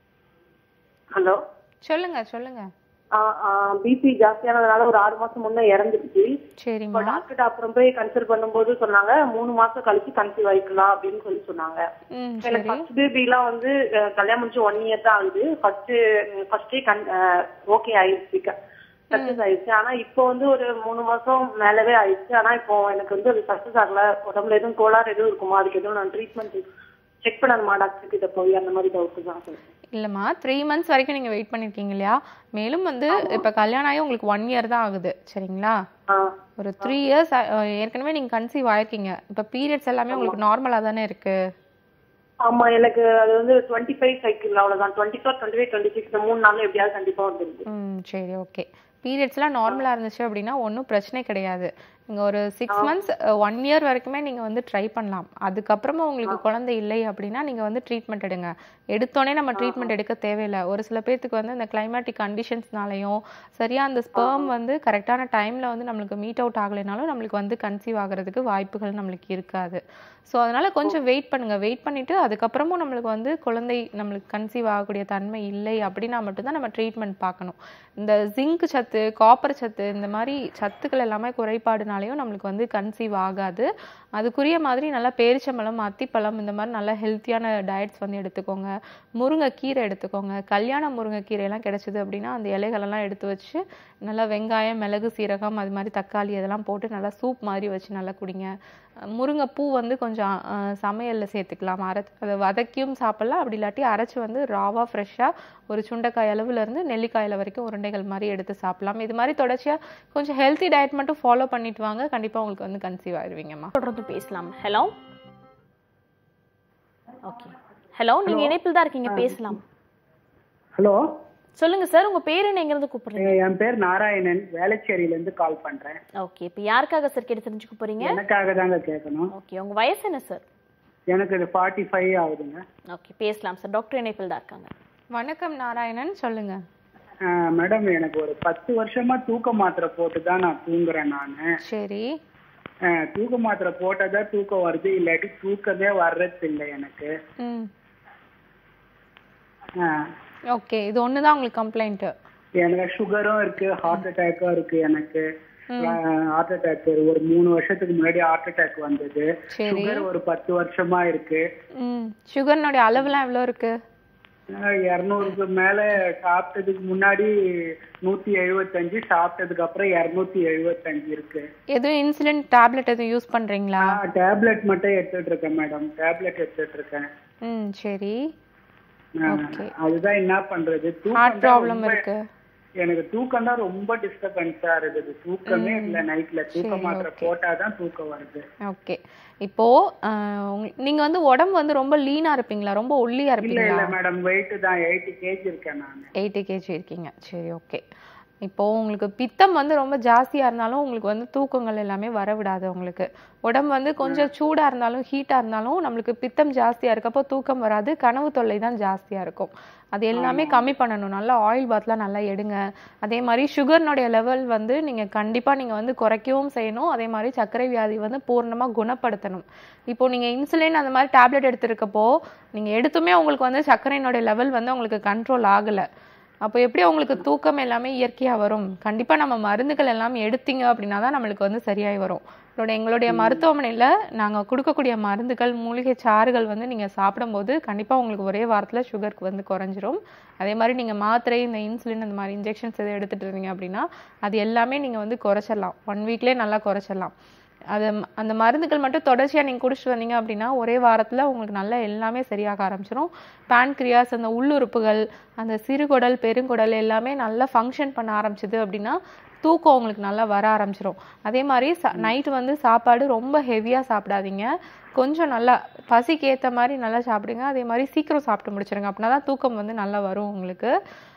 ஹலோ சொல்லுங்க சொல்லுங்க பிபி ஜாஸ்தியானதுனால ஒரு ஆறு மாசம் முன்ன இறந்துருச்சு இப்போ சரிம்மா டாக்டர் அப்புறம் போய் கன்சல்ட் பண்ணும்போது சொன்னாங்க மூணு மாசம் கழிச்சு கன்சீவ் ஆயிக்கலாம் அப்படின்னு சொல்லி சொன்னாங்க ம் எனக்கு சரி ஃபர்ஸ்ட் பேபிலாம் வந்து அஹ், கல்யாணம் முடிச்சு ஒன் இயர் தான் ஆகுது ஃபர்ஸ்ட் ஃபர்ஸ்டே கன் ஓகே ஆயிடுச்சு சக்சஸ் ஆயிடுச்சு ஆனா இப்போ வந்து ஒரு மூணு மாசம் மேலவே ஆயிடுச்சு ஆனா இப்போ எனக்கு வந்து அது சக்சஸ் ஆகல உடம்புல எதுவும் கோளாறு எதுவும் இருக்குமா அதுக்கு எதுவும் நான் ட்ரீட்மெண்ட் செக் பண்ணணுமா டாக்டர் கிட்ட போய் அந்த மாதிரி டவுட் தான் சொல்லுங்க இல்லைம்மா த்ரீ மந்த்ஸ் வரைக்கும் நீங்கள் வெயிட் பண்ணியிருக்கீங்க இல்லையா மேலும் வந்து இப்போ கல்யாணம் ஆகி உங்களுக்கு ஒன் இயர் தான் ஆகுது சரிங்களா ஆ ஒரு த்ரீ இயர்ஸ் ஏற்கனவே நீங்கள் கன்சீவ் ஆயிருக்கீங்க இப்போ பீரியட்ஸ் எல்லாமே உங்களுக்கு நார்மலாக தானே இருக்கு ஆமா எனக்கு அது வந்து டுவெண்ட்டி ஃபைவ் சைக்கிள் அவ்வளவுதான் twenty four twenty five twenty six மூணு நாள்ல எப்படியாவது கண்டிப்பா வந்துருது ம் சரி ஓகே பீரியட்ஸ்லாம் நார்மலாக இருந்துச்சு அப்படின்னா ஒன்றும் பிரச்சனை கிடையாது நீங்கள் ஒரு சிக்ஸ் மந்த்ஸ் ஒன் இயர் வரைக்குமே நீங்கள் வந்து ட்ரை பண்ணலாம் அதுக்கப்புறமா உங்களுக்கு குழந்தை இல்லை அப்படின்னா நீங்கள் வந்து ட்ரீட்மெண்ட் எடுங்க எடுத்தோடனே நம்ம ட்ரீட்மெண்ட் எடுக்க தேவையில்லை ஒரு சில பேர்த்துக்கு வந்து இந்த கிளைமேட்டிக் கண்டிஷன்ஸ்னாலையும் சரியாக அந்த ஸ்பெர்ம் வந்து கரெக்டான டைமில் வந்து நம்மளுக்கு மீட் அவுட் ஆகலைனாலும் நம்மளுக்கு வந்து கன்சீவ் ஆகிறதுக்கு வாய்ப்புகள் நம்மளுக்கு இருக்காது ஸோ அதனால் கொஞ்சம் வெயிட் பண்ணுங்கள் வெயிட் பண்ணிவிட்டு அதுக்கப்புறமும் நம்மளுக்கு வந்து குழந்தை நம்மளுக்கு கன்சீவ் ஆகக்கூடிய தன்மை இல்லை அப்படின்னா மட்டும்தான் நம்ம ட்ரீட்மெண்ட் பார்க்கணும் இந்த ஜிங்க் சத்து காப்பர் சத்து இந்த மாதிரி சத்துக்கள் எல்லாமே குறைபாடுனாலையும் நம்மளுக்கு வந்து கன்சீவ் ஆகாது அதுக்குரிய மாதிரி நல்லா பேரிச்சம்பழம் அத்திப்பழம் இந்த மாதிரி நல்ல ஹெல்த்தியான டயட்ஸ் வந்து எடுத்துக்கோங்க முருங்கைக்கீரை எடுத்துக்கோங்க கல்யாண முருங்கைக்கீரையெல்லாம் கிடைச்சிது அப்படின்னா அந்த இலைகளெல்லாம் எடுத்து வச்சு நல்லா வெங்காயம் மிளகு சீரகம் அது மாதிரி தக்காளி அதெல்லாம் போட்டு நல்லா சூப் மாதிரி வச்சு நல்லா குடிங்க அஹ் முருங்கைப்பூ வந்து கொஞ்சம் அஹ், சமையல்ல சேர்த்துக்கலாம் அரை அதை வதக்கியும் சாப்பிடலாம் அப்படி இல்லாட்டி அரைச்சு வந்து ராவா ஃப்ரெஷ்ஷாக ஒரு சுண்டைக்காய் அளவுல இருந்து நெல்லிக்காயில வரைக்கும் உருண்டைகள் மாதிரி எடுத்து சாப்பிடலாம் இது மாதிரி தொடர்ச்சியா கொஞ்சம் ஹெல்த்தி டயட் மட்டும் ஃபாலோ பண்ணிட்டு வாங்க கண்டிப்பா உங்களுக்கு வந்து கன்சீவ் ஆயிருவீங்கம்மா தொடர்ந்து பேசலாம் ஹலோ ஓகே ஹலோ நீங்க இணைப்பில் தான் இருக்கீங்க பேசலாம் ஹலோ சொல்லுங்க சார் உங்க பேர் என்ன எங்கிருந்து கூப்பிடுறீங்க என் பேர் நாராயணன் வேளச்சேரியில இருந்து கால் பண்றேன் ஓகே இப்போ யாருக்காக சார் கேட்டு தெரிஞ்சுக்க போறீங்க எனக்காக தாங்க கேட்கணும் ஓகே உங்க வயசு என்ன சார் எனக்கு இது ஃபார்ட்டி ஃபைவ் ஆகுதுங்க ஓகே பேசலாம் சார் டாக்டர் இணைப்பில் தான் இருக்காங்க வணக்கம் நாராயணன் சொல்லுங்க ஆஹ் மேடம் எனக்கு ஒரு பத்து வருஷமா தூக்க மாத்திரை போட்டு தான் நான் தூங்குறேன் நானு சரி ஆஹ் தூக்க மாத்திரை போட்டதா தூக்கம் வருது இல்லாட்டி தூக்கமே வர்றது இல்லை எனக்கு ம் ஆஹ் ஓகே இது ஒன்று தான் உங்களுக்கு கம்ப்ளைண்ட்டு எனக்கு சுகரும் இருக்கு ஹார்ட் அட்டாக்கும் இருக்கு எனக்கு ஹார்ட் அட்டாக் ஒரு மூணு வருஷத்துக்கு முன்னாடி ஹார்ட் அட்டாக் வந்தது சரி. சுகர் ஒரு பத்து வருஷமா இருக்கு ம் சுகர்னுடைய அளவுலாம் எவ்வளோ இருக்கு இரநூறுக்கு மேல சாப்பிட்டதுக்கு முன்னாடி நூத்தி எழுபத்தஞ்சு சாப்பிட்டதுக்கு அப்புறம் இருநூத்தி எழுபத்தஞ்சு இருக்கு எதுவும் இன்சுலின் டேப்லெட் எதுவும் யூஸ் பண்றீங்களா டேப்லெட் மட்டும் எடுத்துட்டு இருக்கேன் மேடம் டேப்லெட் எடுத்துட்டு இருக்கேன் ம் சரி ஆஹ், அதுதான் என்ன பண்றது ஹார்ட் தூக்கம் தான் ப்ராப்ளம் ரொம்ப- இருக்கு எனக்கு தூக்கம் தான் ரொம்ப டிஸ்டர்பன்ஸா இருக்குது தூக்கமே இல்ல நைட்ல தூக்க சரி, மாத்திரை okay. போட்டாதான் தூக்கம் வருது ஓகே இப்போ ஆஹ், உங்க- நீங்க வந்து உடம்பு வந்து ரொம்ப லீனா இருப்பீங்களா ரொம்ப ஒல்லியா இல்ல இருப்பீங்களா இல்ல மேடம் வெயிட் தான் எயிட்டி கேஜி இருக்கேன் நான் எயிட்டி கேஜி இருக்கீங்க சரி ஓகே இப்போ உங்களுக்கு பித்தம் வந்து ரொம்ப ஜாஸ்தியா இருந்தாலும் உங்களுக்கு வந்து தூக்கங்கள் எல்லாமே வர விடாது உங்களுக்கு உடம்பு வந்து கொஞ்சம் சூடா இருந்தாலும் ஹீட்டா இருந்தாலும் நம்மளுக்கு பித்தம் ஜாஸ்தியா இருக்கப்போ தூக்கம் வராது கனவு தொல்லை தான் ஜாஸ்தியா இருக்கும் அது எல்லாமே கம்மி பண்ணணும் நல்லா ஆயில் பாத்லாம் நல்லா எடுங்க அதே மாதிரி சுகர்னுடைய லெவல் வந்து நீங்க கண்டிப்பா நீங்க வந்து குறைக்கவும் செய்யணும் அதே மாதிரி சர்க்கரை வியாதி வந்து பூர்ணமா குணப்படுத்தணும் இப்போ நீங்க இன்சுலின் அந்த மாதிரி டேப்லெட் எடுத்திருக்கப்போ நீங்க எடுத்துமே உங்களுக்கு வந்து சர்க்கரையினுடைய லெவல் வந்து உங்களுக்கு கண்ட்ரோல் ஆகல அப்போ எப்படி உங்களுக்கு தூக்கம் எல்லாமே இயற்கையா வரும் கண்டிப்பா நம்ம மருந்துகள் எல்லாம் எடுத்தீங்க அப்படின்னா தான் நம்மளுக்கு வந்து சரியாய் வரும் இதோட எங்களுடைய மருத்துவமனையில் நாங்கள் கொடுக்கக்கூடிய மருந்துகள் மூலிகை சாறுகள் வந்து நீங்கள் சாப்பிடும்போது கண்டிப்பாக உங்களுக்கு ஒரே வாரத்தில் சுகருக்கு வந்து குறைஞ்சிரும் அதே மாதிரி நீங்கள் மாத்திரை இந்த இன்சுலின் அந்த மாதிரி இன்ஜெக்ஷன்ஸ் எதை எடுத்துகிட்டு இருந்தீங்க அப்படின்னா அது எல்லாமே நீங்கள் வந்து குறைச்சிடலாம் ஒன் வீக்லேயே நல்லா குறைச்சிடலாம் அது ம- அந்த மருந்துகள் மட்டும் தொடர்ச்சியாக நீங்கள் குடிச்சிட்டு வந்தீங்க அப்படின்னா ஒரே வாரத்தில் உங்களுக்கு நல்லா எல்லாமே சரியாக ஆரம்பிச்சிடும் pancreas அந்த உள்ளுறுப்புகள் அந்த சிறுகுடல் பெருங்குடல் எல்லாமே நல்லா ஃபங்க்ஷன் பண்ண ஆரம்பிச்சது அப்படின்னா தூக்கம் உங்களுக்கு நல்லா வர ஆரம்பிச்சிடும் அதே மாதிரி ச நைட்டு வந்து சாப்பாடு ரொம்ப ஹெவியாக சாப்பிடாதீங்க கொஞ்சம் நல்லா பசிக்கு ஏற்ற மாதிரி நல்லா சாப்பிடுங்க அதே மாதிரி சீக்கிரம் சாப்பிட்டு முடிச்சிருங்க அப்படின்னா தான் தூக்கம் வந்து நல்லா வரும் உங்களுக்கு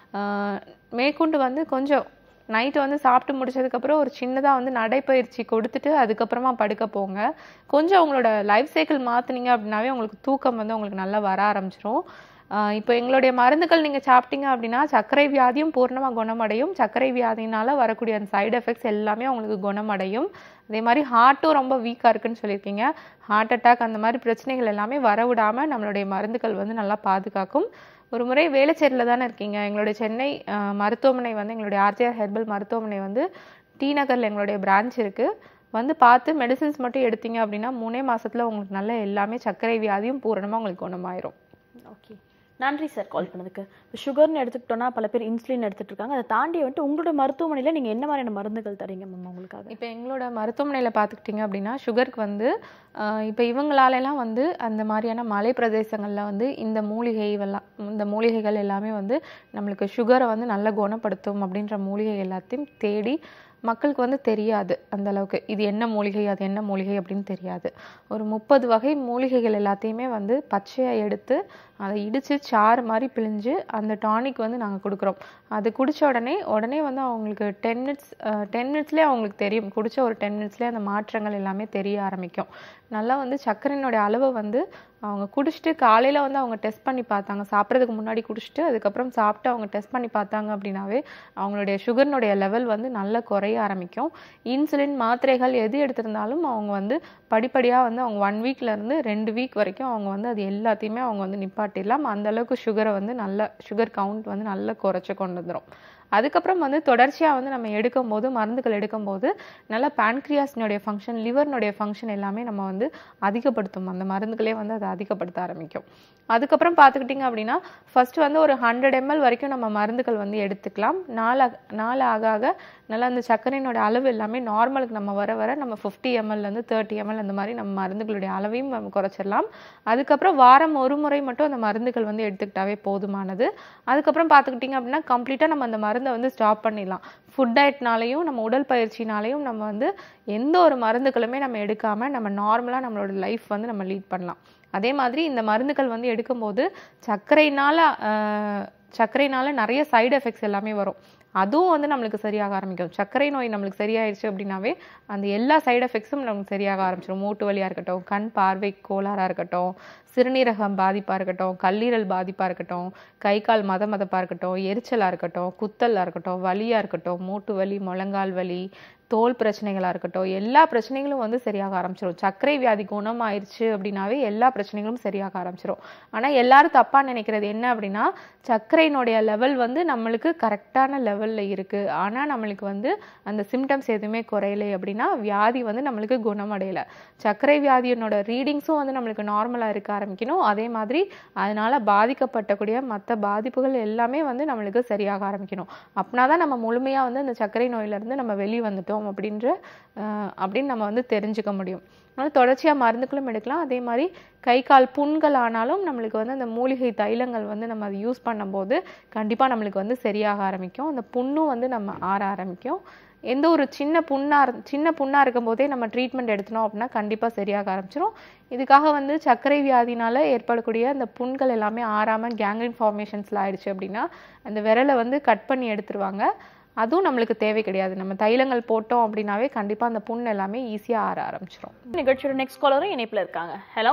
ஆஹ் மேற்கொண்டு வந்து கொஞ்சம் நைட்டு வந்து சாப்பிட்டு முடிச்சதுக்கப்புறம் ஒரு சின்னதாக வந்து நடைப்பயிற்சி கொடுத்துட்டு அதுக்கப்புறமா படுக்க போங்க கொஞ்சம் உங்களோட லைஃப் சைக்கிள் மாற்றுனீங்க அப்படின்னாவே உங்களுக்கு தூக்கம் வந்து உங்களுக்கு நல்லா வர ஆரம்பிச்சிரும் ஆஹ் இப்போ எங்களுடைய மருந்துகள் நீங்கள் சாப்பிட்டீங்க அப்படின்னா சர்க்கரை வியாதியும் பூர்ணமாக குணமடையும் சர்க்கரை வியாதினால வரக்கூடிய அந்த சைடு எஃபெக்ட்ஸ் எல்லாமே உங்களுக்கு குணமடையும் அதே மாதிரி ஹார்ட்டும் ரொம்ப வீக்காக இருக்குன்னு சொல்லியிருக்கீங்க ஹார்ட் அட்டாக் அந்த மாதிரி பிரச்சனைகள் எல்லாமே வரவிடாமல் நம்மளுடைய மருந்துகள் வந்து நல்லா பாதுகாக்கும் ஒரு முறை வேளச்சேரியில் தானே இருக்கீங்க எங்களுடைய சென்னை ஆஹ், மருத்துவமனை வந்து எங்களுடைய ஆர்ஜிஆர் ஹெர்பல் மருத்துவமனை வந்து டி நகரில் எங்களுடைய பிரான்ச் இருக்குது வந்து பார்த்து மெடிசின்ஸ் மட்டும் எடுத்தீங்க அப்படின்னா மூணே மாசத்துல உங்களுக்கு நல்ல எல்லாமே சர்க்கரை வியாதியும் பூரணமாக உங்களுக்கு குணமாயிரும் ஓகே நன்றி சார் கால் பண்ணதுக்கு இப்போ சுகர்னு எடுத்துக்கிட்டோம்னா பல பேர் இன்சுலின் எடுத்துட்டு இருக்காங்க அதை தாண்டி வந்துட்டு உங்களோட மருத்துவமனையில் நீங்கள் என்ன மாதிரியான மருந்துகள் தரீங்க மேம் உங்களுக்காக இப்போ எங்களோட மருத்துவமனையில் பார்த்துக்கிட்டிங்க அப்படின்னா சுகருக்கு வந்து இப்போ இவங்களாலெல்லாம் வந்து அந்த மாதிரியான மலை பிரதேசங்களில் வந்து இந்த மூலிகை எல்லாம் இந்த மூலிகைகள் எல்லாமே வந்து நம்மளுக்கு சுகரை வந்து நல்லா குணப்படுத்தும் அப்படின்ற மூலிகை எல்லாத்தையும் தேடி மக்களுக்கு வந்து தெரியாது அந்த அளவுக்கு இது என்ன மூலிகை அது என்ன மூலிகை அப்படின்னு தெரியாது ஒரு முப்பது வகை மூலிகைகள் எல்லாத்தையுமே வந்து பச்சையாக எடுத்து அதை இடித்து சாறு மாதிரி பிழிஞ்சு அந்த டானிக் வந்து நாங்கள் கொடுக்குறோம் அது குடிச்ச உடனே உடனே வந்து அவங்களுக்கு டென் மினிட்ஸ் டென் மினிட்ஸ்லேயே அவங்களுக்கு தெரியும் குடிச்ச ஒரு டென் மினிட்ஸ்லேயே அந்த மாற்றங்கள் எல்லாமே தெரிய ஆரம்பிக்கும் நல்லா வந்து சர்க்கரையினுடைய அளவு வந்து அவங்க குடிச்சிட்டு காலையில் வந்து அவங்க டெஸ்ட் பண்ணி பார்த்தாங்க சாப்பிட்றதுக்கு முன்னாடி குடிச்சிட்டு அதுக்கப்புறம் சாப்பிட்டு அவங்க டெஸ்ட் பண்ணி பார்த்தாங்க அப்படின்னாவே அவங்களுடைய சுகர்னுடைய லெவல் வந்து நல்லா குறைய ஆரம்பிக்கும் இன்சுலின் மாத்திரைகள் எது எடுத்திருந்தாலும் அவங்க வந்து படிப்படியாக வந்து அவங்க ஒன் இருந்து ரெண்டு வீக் வரைக்கும் அவங்க வந்து அது எல்லாத்தையுமே அவங்க வந்து நிப்பாட்டிடலாம் அந்த அளவுக்கு சுகரை வந்து நல்ல சுகர் கவுண்ட் வந்து நல்லா குறைச்சி கொண்டு வந்துடும் அதுக்கப்புறம் வந்து தொடர்ச்சியாக வந்து நம்ம எடுக்கும்போது மருந்துகள் எடுக்கும்போது நல்லா பான்க்ரியாஸ்னுடைய ஃபங்க்ஷன் லிவர்னுடைய ஃபங்க்ஷன் எல்லாமே நம்ம வந்து அதிகப்படுத்தும் அந்த மருந்துகளே வந்து அதை அதிகப்படுத்த ஆரம்பிக்கும் அதுக்கப்புறம் பார்த்துக்கிட்டிங்க அப்படின்னா ஃபர்ஸ்ட் வந்து ஒரு ஹண்ட்ரட் எம்எல் வரைக்கும் நம்ம மருந்துகள் வந்து எடுத்துக்கலாம் நாள் ஆக- நாள் ஆக ஆக நல்லா அந்த சர்க்கரையினோட அளவு எல்லாமே நார்மலுக்கு நம்ம வர வர நம்ம ஃபிஃப்டி எம்எல்லேருந்து தேர்ட்டி எம்எல் அந்த மாதிரி நம்ம மருந்துகளுடைய அளவையும் நம்ம குறைச்சிடலாம் அதுக்கப்புறம் வாரம் ஒரு முறை மட்டும் அந்த மருந்துகள் வந்து எடுத்துக்கிட்டாவே போதுமானது அதுக்கப்புறம் பார்த்துக்கிட்டிங்க அப்படின்னா கம்ப்ளீட்டாக நம்ம அந்த மருந்தை வந்து ஸ்டாப் பண்ணிடலாம் ஃபுட் டயட்னாலையும் நம்ம உடல் பயிற்சினாலையும் நம்ம வந்து எந்த ஒரு மருந்துகளுமே நம்ம எடுக்காமல் நம்ம நார்மலாக நம்மளோட லைஃப் வந்து நம்ம லீட் பண்ணலாம் அதே மாதிரி இந்த மருந்துகள் வந்து எடுக்கும்போது சர்க்கரையினால ஆஹ், சர்க்கரையினால நிறைய சைடு எஃபெக்ட்ஸ் எல்லாமே வரும் அதுவும் வந்து நம்மளுக்கு சரியாக ஆரம்பிக்கும் சர்க்கரை நோய் நம்மளுக்கு சரியாயிருச்சு அப்படின்னாவே அந்த எல்லா சைடு எஃபெக்ட்ஸும் நமக்கு சரியாக ஆரம்பிச்சிடும் மூட்டு வலியாக இருக்கட்டும் கண் பார்வை கோளாறாக இருக்கட்டும் சிறுநீரகம் பாதிப்பாக இருக்கட்டும் கல்லீரல் பாதிப்பாக இருக்கட்டும் கை கால் மத மதப்பாக இருக்கட்டும் எரிச்சலாக இருக்கட்டும் குத்தலாக இருக்கட்டும் வலியாக இருக்கட்டும் மூட்டு வலி முழங்கால் வலி தோல் பிரச்சனைகளாக இருக்கட்டும் எல்லா பிரச்சனைகளும் வந்து சரியாக ஆரம்பிச்சிடும் சர்க்கரை வியாதி குணமாயிருச்சு அப்படின்னாவே எல்லா பிரச்சனைகளும் சரியாக ஆரம்பிச்சிடும் ஆனால் எல்லாரும் தப்பாக நினைக்கிறது என்ன அப்படின்னா சர்க்கரையினுடைய லெவல் வந்து நம்மளுக்கு கரெக்டான லெவலில் இருக்குது ஆனால் நம்மளுக்கு வந்து அந்த சிம்டம்ஸ் எதுவுமே குறையலை அப்படின்னா வியாதி வந்து நம்மளுக்கு குணமடையலை சர்க்கரை வியாதியினோட ரீடிங்ஸும் வந்து நம்மளுக்கு நார்மலாக இருக்க ஆரம்பிக்கணும் அதே மாதிரி அதனால பாதிக்கப்பட்டக்கூடிய மற்ற பாதிப்புகள் எல்லாமே வந்து நம்மளுக்கு சரியாக ஆரம்பிக்கணும் அப்படின்னா தான் நம்ம முழுமையாக வந்து அந்த சர்க்கரை நோயிலிருந்து நம்ம வெளியே வந்துட்டோம் அப்படின்ற அஹ், அப்படின்னு நம்ம வந்து தெரிஞ்சுக்க முடியும் அதனால தொடர்ச்சியாக மருந்துகளும் எடுக்கலாம் அதே மாதிரி கை கால் புண்கள் ஆனாலும் நம்மளுக்கு வந்து அந்த மூலிகை தைலங்கள் வந்து நம்ம அதை யூஸ் பண்ணும்போது கண்டிப்பாக நம்மளுக்கு வந்து சரியாக ஆரம்பிக்கும் அந்த புண்ணும் வந்து நம்ம ஆற ஆரம்பிக்கும் எந்த ஒரு சின்ன புண்ணா இரு- சின்ன புண்ணா இருக்கும் போதே நம்ம ட்ரீட்மெண்ட் எடுத்தோம் அப்படின்னா கண்டிப்பாக சரியாக ஆரம்பிச்சிடும் இதுக்காக வந்து சர்க்கரை வியாதினால ஏற்படக்கூடிய அந்த புண்கள் எல்லாமே ஆறாமல் கேங்க்ரின் ஃபார்மேஷன்ஸில் ஆயிடுச்சு அப்படின்னா அந்த விரலை வந்து கட் பண்ணி எடுத்துருவாங்க அதுவும் நம்மளுக்கு தேவை கிடையாது நம்ம தைலங்கள் போட்டோம் அப்படின்னாவே கண்டிப்பாக அந்த புண் எல்லாமே ஈஸியாக ஆற ஆரம்பிச்சிடும் நிகழ்ச்சியோட நெக்ஸ்ட் காலரும் இணைப்புல இருக்காங்க ஹலோ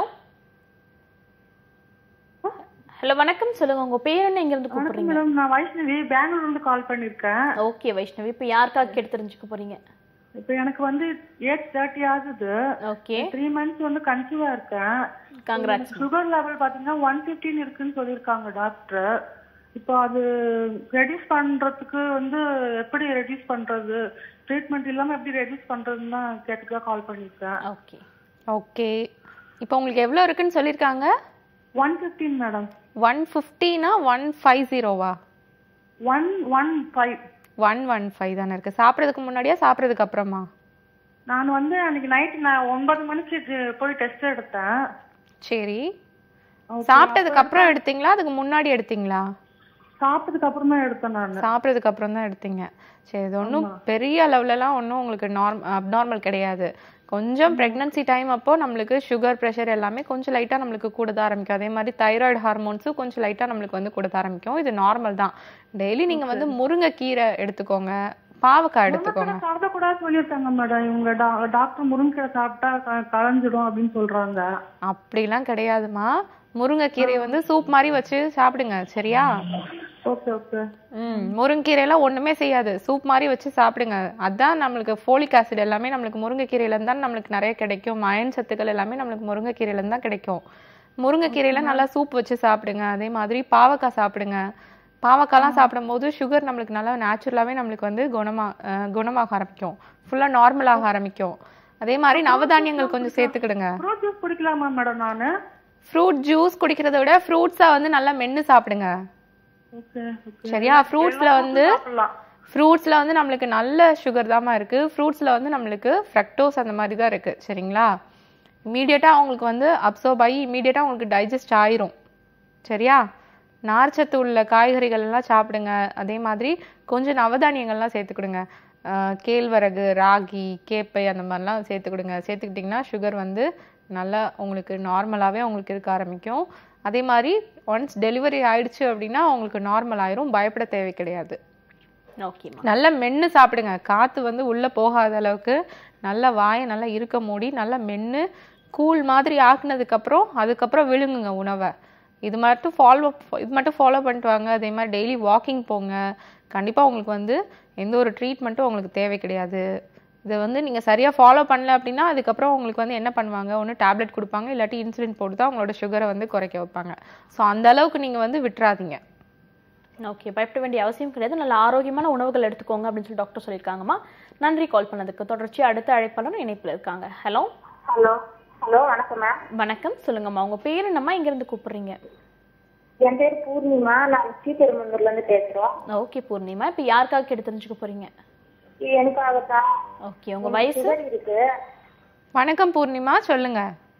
ஹலோ வணக்கம் சொல்லுங்க உங்க பேர் என்ன எங்க இருந்து வணக்கம் கூப்பிடுறீங்க மேடம் நான் வைஷ்ணவி பெங்களூர்ல இருந்து கால் பண்ணிருக்கேன் ஓகே வைஷ்ணவி இப்போ யாருக்காக கேட்டு தெரிஞ்சுக்க போறீங்க இப்போ எனக்கு வந்து ஏஜ் தேர்ட்டி ஆகுது ஓகே த்ரீ மந்த்ஸ் வந்து கன்சீவா இருக்கேன் Congrats. சுகர் லெவல் பாத்தீங்கன்னா ஒன் பிப்டீன் இருக்குன்னு சொல்லியிருக்காங்க டாக்டர் இப்போ அது ரெடியூஸ் பண்றதுக்கு வந்து எப்படி ரெடியூஸ் பண்றது ட்ரீட்மெண்ட் இல்லாம எப்படி ரெடியூஸ் பண்றதுன்னு தான் கேட்டுக்க கால் பண்ணிருக்கேன் ஓகே ஓகே இப்போ உங்களுக்கு எவ்வளோ இருக்குன்னு சொல்லியிருக்காங்க ஒன் ஃபிஃப்டீன் மேடம் ஒன் ஃபிஃப்டினா ஒன் ஃபைவ் ஜீரோவா one one five one one five தானே இருக்குது சாப்பிட்றதுக்கு முன்னாடியா சாப்பிட்றதுக்கு அப்புறமா நான் வந்து அன்னைக்கு நைட் நான் ஒன்பது மணிக்கு இது போய் டெஸ்ட் எடுத்தேன் சரி Okay, சாப்பிட்டதுக்கு அப்புறம் எடுத்தீங்களா அதுக்கு முன்னாடி எடுத்தீங்களா சாப்பிட்டதுக்கு அப்புறமா எடுத்தேன் நான் சாப்பிட்றதுக்கு அப்புறம் தான் எடுத்தீங்க சரி இது ஒன்றும் பெரிய அளவுலலாம் ஒன்றும் உங்களுக்கு நார்ம் அப்நார்மல் கிடையாது கொஞ்சம் ப்ரெக்னன்சி டைம் அப்போ நம்மளுக்கு சுகர் ப்ரெஷர் எல்லாமே கொஞ்சம் லைட்டாக நம்மளுக்கு கூட தான் ஆரம்பிக்கும் அதே மாதிரி தைராய்டு ஹார்மோன்ஸும் கொஞ்சம் லைட்டாக நம்மளுக்கு வந்து கூட தான் ஆரம்பிக்கும் இது நார்மல் தான் டெய்லி நீங்கள் வந்து முருங்கைக்கீரை எடுத்துக்கோங்க பாவக்காய் எடுத்துக்கோங்க சாப்பிடக்கூடாது சொல்லியிருக்காங்க மேடம் இவங்க டா- டாக்டர் முருங்கை சாப்பிட்டா க- கலைஞ்சிடும் அப்படின்னு சொல்றாங்க அப்படிலாம் கிடையாதுமா முருங்கைக்கீரையை வந்து சூப் மாதிரி வச்சு சாப்பிடுங்க சரியா ஓகே ஓகே ம் முருங்கைக்கீரையெல்லாம் ஒண்ணுமே செய்யாது சூப் மாதிரி வச்சு சாப்பிடுங்க அதான் நம்மளுக்கு ஃபோலிக் ஆசிட் எல்லாமே நம்மளுக்கு முருங்கைக்கீரையில இருந்து தான் நம்மளுக்கு நிறைய கிடைக்கும் அயன் சத்துக்கள் எல்லாமே நம்மளுக்கு முருங்கைக்கீரையில இருந்து தான் கிடைக்கும் முருங்கைக்கீரையில நல்லா சூப் வச்சு சாப்பிடுங்க அதே மாதிரி பாவக்காய் சாப்பிடுங்க பாவக்காய்லாம் சாப்பிடும்போது சுகர் நம்மளுக்கு நல்லா நேச்சுரலாவே நம்மளுக்கு வந்து குணமா அஹ் குணமாக ஆரம்பிக்கும் ஃபுல்லா நார்மல் ஆக ஆரம்பிக்கும் அதே மாதிரி நவதானியங்கள் கொஞ்சம் சேர்த்துக்கிடுங்க ஃப்ரூட் ஜூஸ் குடிக்கலாமா மேடம் நானு ஃப்ரூட் ஜூஸ் குடிக்கிறத விட ஃப்ரூட்ஸா வந்து நல்லா மென்னு சாப்பிடுங்க ஓகே ஓகே சரியா ஃப்ரூட்ஸ்ல வந்து ஃப்ரூட்ஸ்ல வந்து நம்மளுக்கு நல்ல சுகர் தாம்மா இருக்கு ஃப்ரூட்ஸ்ல வந்து நம்மளுக்கு ஃப்ரக்டோஸ் அந்த மாதிரி தான் இருக்கு சரிங்களா இமீடியட்டா அவங்களுக்கு வந்து அப்சர்வ் ஆகி இமீடியட்டா உங்களுக்கு டைஜஸ்ட் ஆயிரும் சரியா நார்ச்சத்து உள்ள காய்கறிகள் எல்லாம் சாப்பிடுங்க அதே மாதிரி கொஞ்சம் நவதானியங்கள்லாம் சேர்த்துக்கிடுங்க ஆஹ் கேழ்வரகு ராகி கேப்பை அந்த மாதிரிலாம் சேர்த்துக்கிடுங்க சேர்த்துக்கிட்டிங்கன்னா சுகர் வந்து நல்லா உங்களுக்கு நார்மலாகவே உங்களுக்கு இருக்க ஆரம்பிக்கும் அதே மாதிரி ஒன்ஸ் டெலிவரி ஆயிடுச்சு அப்படின்னா உங்களுக்கு நார்மல் ஆயிரும் பயப்பட தேவை கிடையாது ஓகேம்மா நல்லா மென்று சாப்பிடுங்க காற்று வந்து உள்ளே போகாத அளவுக்கு நல்லா வாயை நல்லா இருக்க மூடி நல்லா மென்று கூழ் மாதிரி ஆக்குனதுக்கப்புறம் அதுக்கப்புறம் விழுங்குங்க உணவை இது மட்டும் ஃபாலோ இது மட்டும் ஃபாலோ பண்ணிட்டு வாங்க அதே மாதிரி டெய்லி வாக்கிங் போங்க கண்டிப்பாக உங்களுக்கு வந்து எந்த ஒரு ட்ரீட்மெண்ட்டும் உங்களுக்கு தேவை கிடையாது இதை வந்து நீங்கள் சரியாக ஃபாலோ பண்ணல அப்படின்னா அதுக்கப்புறம் உங்களுக்கு வந்து என்ன பண்ணுவாங்க ஒன்று டேப்லெட் கொடுப்பாங்க இல்லாட்டி இன்சுலின் போட்டு தான் உங்களோட சுகரை வந்து குறைக்க வைப்பாங்க ஸோ அந்த அளவுக்கு நீங்கள் வந்து விட்டுறாதீங்க ஓகே பயப்பட வேண்டிய அவசியம் கிடையாது நல்ல ஆரோக்கியமான உணவுகள் எடுத்துக்கோங்க அப்படின்னு சொல்லி டாக்டர் சொல்லியிருக்காங்கம்மா நன்றி கால் பண்ணதுக்கு தொடர்ச்சி அடுத்த அழைப்பாளர் இணைப்பில் இருக்காங்க ஹலோ ஹலோ ஹலோ வணக்கம் மேம் வணக்கம் சொல்லுங்கம்மா உங்க பேர் என்னம்மா இங்க இருந்து கூப்பிடுறீங்க என் பேர் பூர்ணிமா நான் ஸ்ரீபெரும்புதூர்ல இருந்து பேசுறோம் ஓகே பூர்ணிமா இப்போ யாருக்காக கேட்டு தெரிஞ்சுக்க போறீங்க எனக்காகத்தான் ஓகே உங்க வயசு சுகர் இருக்கு வணக்கம் பூர்ணிமா சொல்லுங்க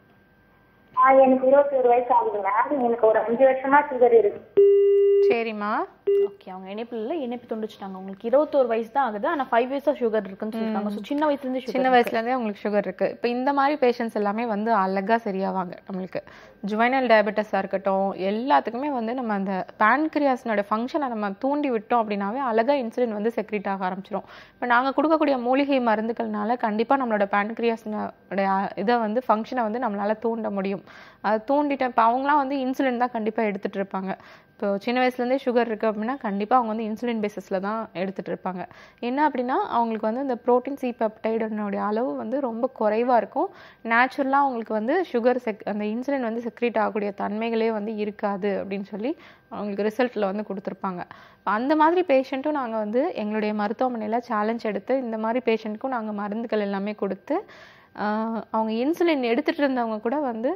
ஆ, எனக்கு இருபத்தி ஒரு வயசு ஆகுது மேம் எனக்கு ஒரு அஞ்சு வருஷமா சுகர் இருக்கு சரிம்மா ஓகே அவங்க இணைப்பில் இல்லை இணைப்பு துண்டிச்சிட்டாங்க உங்களுக்கு இருபத்தோரு வயசு தான் ஆகுது ஆனா ஃபைவ் இயர்ஸா சுகர் இருக்குன்னு சொல்லியிருக்காங்க ஸோ சின்ன வயசுல இருந்து சின்ன வயசுல இருந்தே உங்களுக்கு சுகர் இருக்கு இப்போ இந்த மாதிரி பேஷண்ட்ஸ் எல்லாமே வந்து அழகா சரியாவாங்க நம்மளுக்கு ஜுவைனல் டயபெட்டிஸாக இருக்கட்டும் எல்லாத்துக்குமே வந்து நம்ம அந்த பேன்கிரியாஸ்னோட ஃபங்க்ஷனை நம்ம தூண்டி விட்டோம் அப்படின்னாவே அழகா இன்சுலின் வந்து செக்ரேட் ஆக ஆரம்பிச்சிரும் இப்போ நாங்க கொடுக்கக்கூடிய மூலிகை மருந்துகள்னால கண்டிப்பா நம்மளோட பேன்கிரியாஸ்னோட இதை வந்து ஃபங்க்ஷனை வந்து நம்மளால தூண்ட முடியும் அதை தூண்டிட்டு இப்போ அவங்களாம் வந்து இன்சுலின் தான் கண்டிப்பா எடுத்துட்டு இருப்பாங்க இப்போ சின்ன வயசுலேருந்தே சுகர் இருக்குது அப்படின்னா கண்டிப்பாக அவங்க வந்து இன்சுலின் பேசிஸில் தான் எடுத்துகிட்டு இருப்பாங்க என்ன அப்படின்னா அவங்களுக்கு வந்து இந்த ப்ரோட்டீன் சி பெப்டைடனுடைய அளவு வந்து ரொம்ப குறைவாக இருக்கும் நேச்சுரலாக அவங்களுக்கு வந்து சுகர் செக் அந்த இன்சுலின் வந்து செக்ரேட் ஆகக்கூடிய தன்மைகளே வந்து இருக்காது அப்படின்னு சொல்லி அவங்களுக்கு ரிசல்ட்டில் வந்து கொடுத்துருப்பாங்க அந்த மாதிரி பேஷண்ட்டும் நாங்கள் வந்து எங்களுடைய மருத்துவமனையில் சேலஞ்ச் எடுத்து இந்த மாதிரி பேஷண்ட்டுக்கும் நாங்கள் மருந்துகள் எல்லாமே கொடுத்து ஆஹ் அவங்க இன்சுலின் எடுத்துகிட்டு இருந்தவங்க கூட வந்து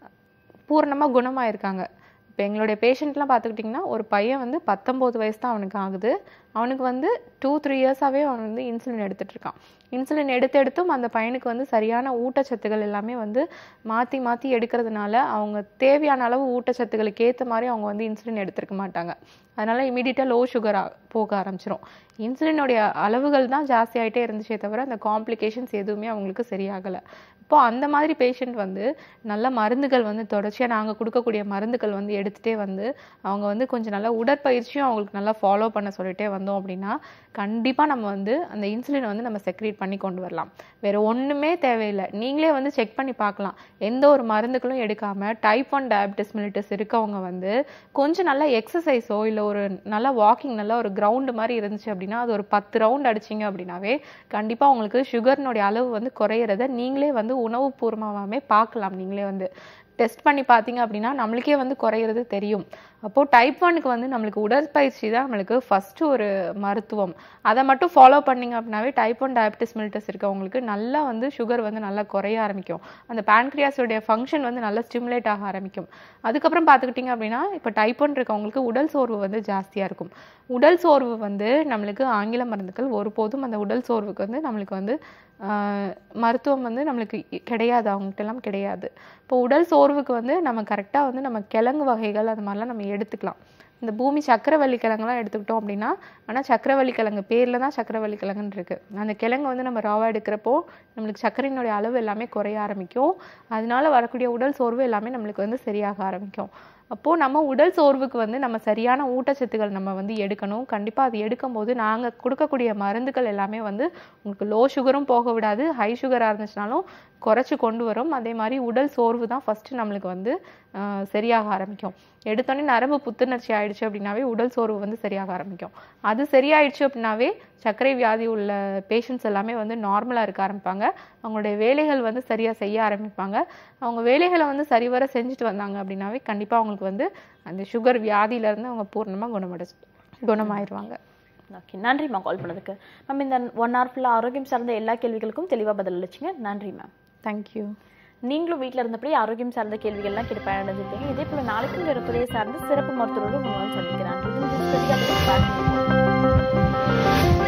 பூரணமாக குணமாயிருக்காங்க இப்போ எங்களுடைய பேஷண்ட்லாம் பார்த்துக்கிட்டிங்கன்னா ஒரு பையன் வந்து பத்தொம்போது வயசு தான் அவனுக்கு ஆகுது அவனுக்கு வந்து டூ த்ரீ இயர்ஸாகவே அவன் வந்து இன்சுலின் எடுத்துட்டு இருக்கான் இன்சுலின் எடுத்து எடுத்தும் அந்த பையனுக்கு வந்து சரியான ஊட்டச்சத்துக்கள் எல்லாமே வந்து மாற்றி மாற்றி எடுக்கிறதுனால அவங்க தேவையான அளவு ஊட்டச்சத்துக்களுக்கு ஏற்ற மாதிரி அவங்க வந்து இன்சுலின் எடுத்திருக்க மாட்டாங்க அதனால இமீடியட்டாக லோ சுகர் போக ஆரம்பிச்சிரும் இன்சுலினுடைய அளவுகள் தான் ஜாஸ்தி ஆயிட்டே இருந்துச்சே தவிர அந்த காம்ப்ளிகேஷன்ஸ் எதுவுமே அவங்களுக்கு சரியாகலை இப்போ அந்த மாதிரி பேஷண்ட் வந்து நல்ல மருந்துகள் வந்து தொடர்ச்சியாக நாங்கள் கொடுக்கக்கூடிய மருந்துகள் வந்து எடுத்துகிட்டே வந்து அவங்க வந்து கொஞ்சம் நல்லா உடற்பயிற்சியும் அவங்களுக்கு நல்லா ஃபாலோ பண்ண சொல்லிட்டே வந்தோம் அப்படின்னா கண்டிப்பாக நம்ம வந்து அந்த இன்சுலினை வந்து நம்ம செக்ரேட் பண்ணி கொண்டு வரலாம் வேற ஒன்றுமே தேவையில்லை நீங்களே வந்து செக் பண்ணி பார்க்கலாம் எந்த ஒரு மருந்துகளும் எடுக்காமல் டைப் ஒன் டயபிட்டிஸ் மிலிட்டிஸ் இருக்கவங்க வந்து கொஞ்சம் நல்லா எக்ஸசைஸோ இல்லை ஒரு நல்ல வாக்கிங் நல்ல ஒரு கிரவுண்டு மாதிரி இருந்துச்சு அப்படின்னா அது ஒரு பத்து ரவுண்ட் அடிச்சிங்க அப்படின்னாவே கண்டிப்பாக உங்களுக்கு சுகர்னுடைய அளவு வந்து குறையிறத நீங்களே வந்து உணவுபூர்வமாகவே பார்க்கலாம் நீங்களே வந்து டெஸ்ட் பண்ணி பார்த்தீங்க அப்படின்னா நம்மளுக்கே வந்து குறையிறது தெரியும் அப்போது டைப் ஒனுக்கு வந்து நம்மளுக்கு உடற்பயிற்சி தான் நம்மளுக்கு ஃபஸ்ட்டு ஒரு மருத்துவம் அதை மட்டும் ஃபாலோ பண்ணிங்க அப்படின்னாவே டைப் ஒன் டயபிட்டிஸ் மில்டஸ் இருக்கவங்களுக்கு நல்லா வந்து சுகர் வந்து நல்லா குறைய ஆரம்பிக்கும் அந்த பேன்க்ரியாஸோடைய ஃபங்க்ஷன் வந்து நல்லா ஸ்டிமுலேட் ஆக ஆரம்பிக்கும் அதுக்கப்புறம் பார்த்துக்கிட்டிங்க அப்படின்னா இப்போ டைப் ஒன் இருக்கவங்களுக்கு உடல் சோர்வு வந்து ஜாஸ்தியாக இருக்கும் உடல் சோர்வு வந்து நம்மளுக்கு ஆங்கில மருந்துகள் ஒருபோதும் அந்த உடல் சோர்வுக்கு வந்து நம்மளுக்கு வந்து ஆஹ், மருத்துவம் வந்து நம்மளுக்கு இ- கிடையாது அவங்ககிட்ட எல்லாம் கிடையாது இப்போ உடல் சோர்வுக்கு வந்து நம்ம கரெக்டாக வந்து நம்ம கிழங்கு வகைகள் அது மாதிரிலாம் நம்ம எடுத்துக்கலாம் இந்த பூமி சக்கரவள்ளி கிழங்குலாம் எடுத்துக்கிட்டோம் அப்படின்னா ஆனால் சக்கரவள்ளி கிழங்கு பேரில் தான் சக்கரவள்ளி கிழங்குன்னு இருக்கு அந்த கிழங்கு வந்து நம்ம ராவா எடுக்கிறப்போ நம்மளுக்கு சர்க்கரையினுடைய அளவு எல்லாமே குறைய ஆரம்பிக்கும் அதனால வரக்கூடிய உடல் சோர்வு எல்லாமே நம்மளுக்கு வந்து சரியாக ஆரம்பிக்கும் அப்போது நம்ம உடல் சோர்வுக்கு வந்து நம்ம சரியான ஊட்டச்சத்துக்கள் நம்ம வந்து எடுக்கணும் கண்டிப்பாக அது எடுக்கும்போது நாங்கள் கொடுக்கக்கூடிய மருந்துகள் எல்லாமே வந்து உங்களுக்கு லோ சுகரும் போக விடாது ஹை சுகராக இருந்துச்சுனாலும் குறைச்சி கொண்டு வரும் அதே மாதிரி உடல் சோர்வு தான் ஃபஸ்ட்டு நம்மளுக்கு வந்து ஆஹ், சரியாக ஆரம்பிக்கும் எடுத்தோடனே நரம்பு புத்துணர்ச்சி ஆயிடுச்சு அப்படின்னாவே உடல் சோர்வு வந்து சரியாக ஆரம்பிக்கும் அது சரியாயிடுச்சு அப்படின்னாவே சர்க்கரை வியாதி உள்ள பேஷண்ட்ஸ் எல்லாமே வந்து நார்மலாக இருக்க ஆரம்பிப்பாங்க அவங்களுடைய வேலைகள் வந்து சரியாக செய்ய ஆரம்பிப்பாங்க அவங்க வேலைகளை வந்து சரிவர செஞ்சுட்டு வந்தாங்க அப்படின்னாவே கண்டிப்பாக அவங்களுக்கு வந்து அந்த சுகர் வியாதியிலேருந்து அவங்க பூர்ணமாக குணமடை குணமாயிருவாங்க ஓகே நன்றிம்மா கால் பண்ணதுக்கு மேம் இந்த ஒன் ஹவர் ஃபுல்லாக ஆரோக்கியம் சார்ந்த எல்லா கேள்விகளுக்கும் தெளிவாக பதில் அளிச்சிங்க நன்றி மேம் தேங்க்யூ நீங்களும் வீட்டில் இருந்தபடி ஆரோக்கியம் சார்ந்த கேள்விகள்லாம் கேட்டு பயனடைஞ்சிருப்பீங்க இதே போல நாளைக்கும் வேறு துறையை சார்ந்து சிறப்பு மருத்துவரோடு உங்களை வந்து சந்திக்கிறேன் இது வந்து ஸ்பெஷல்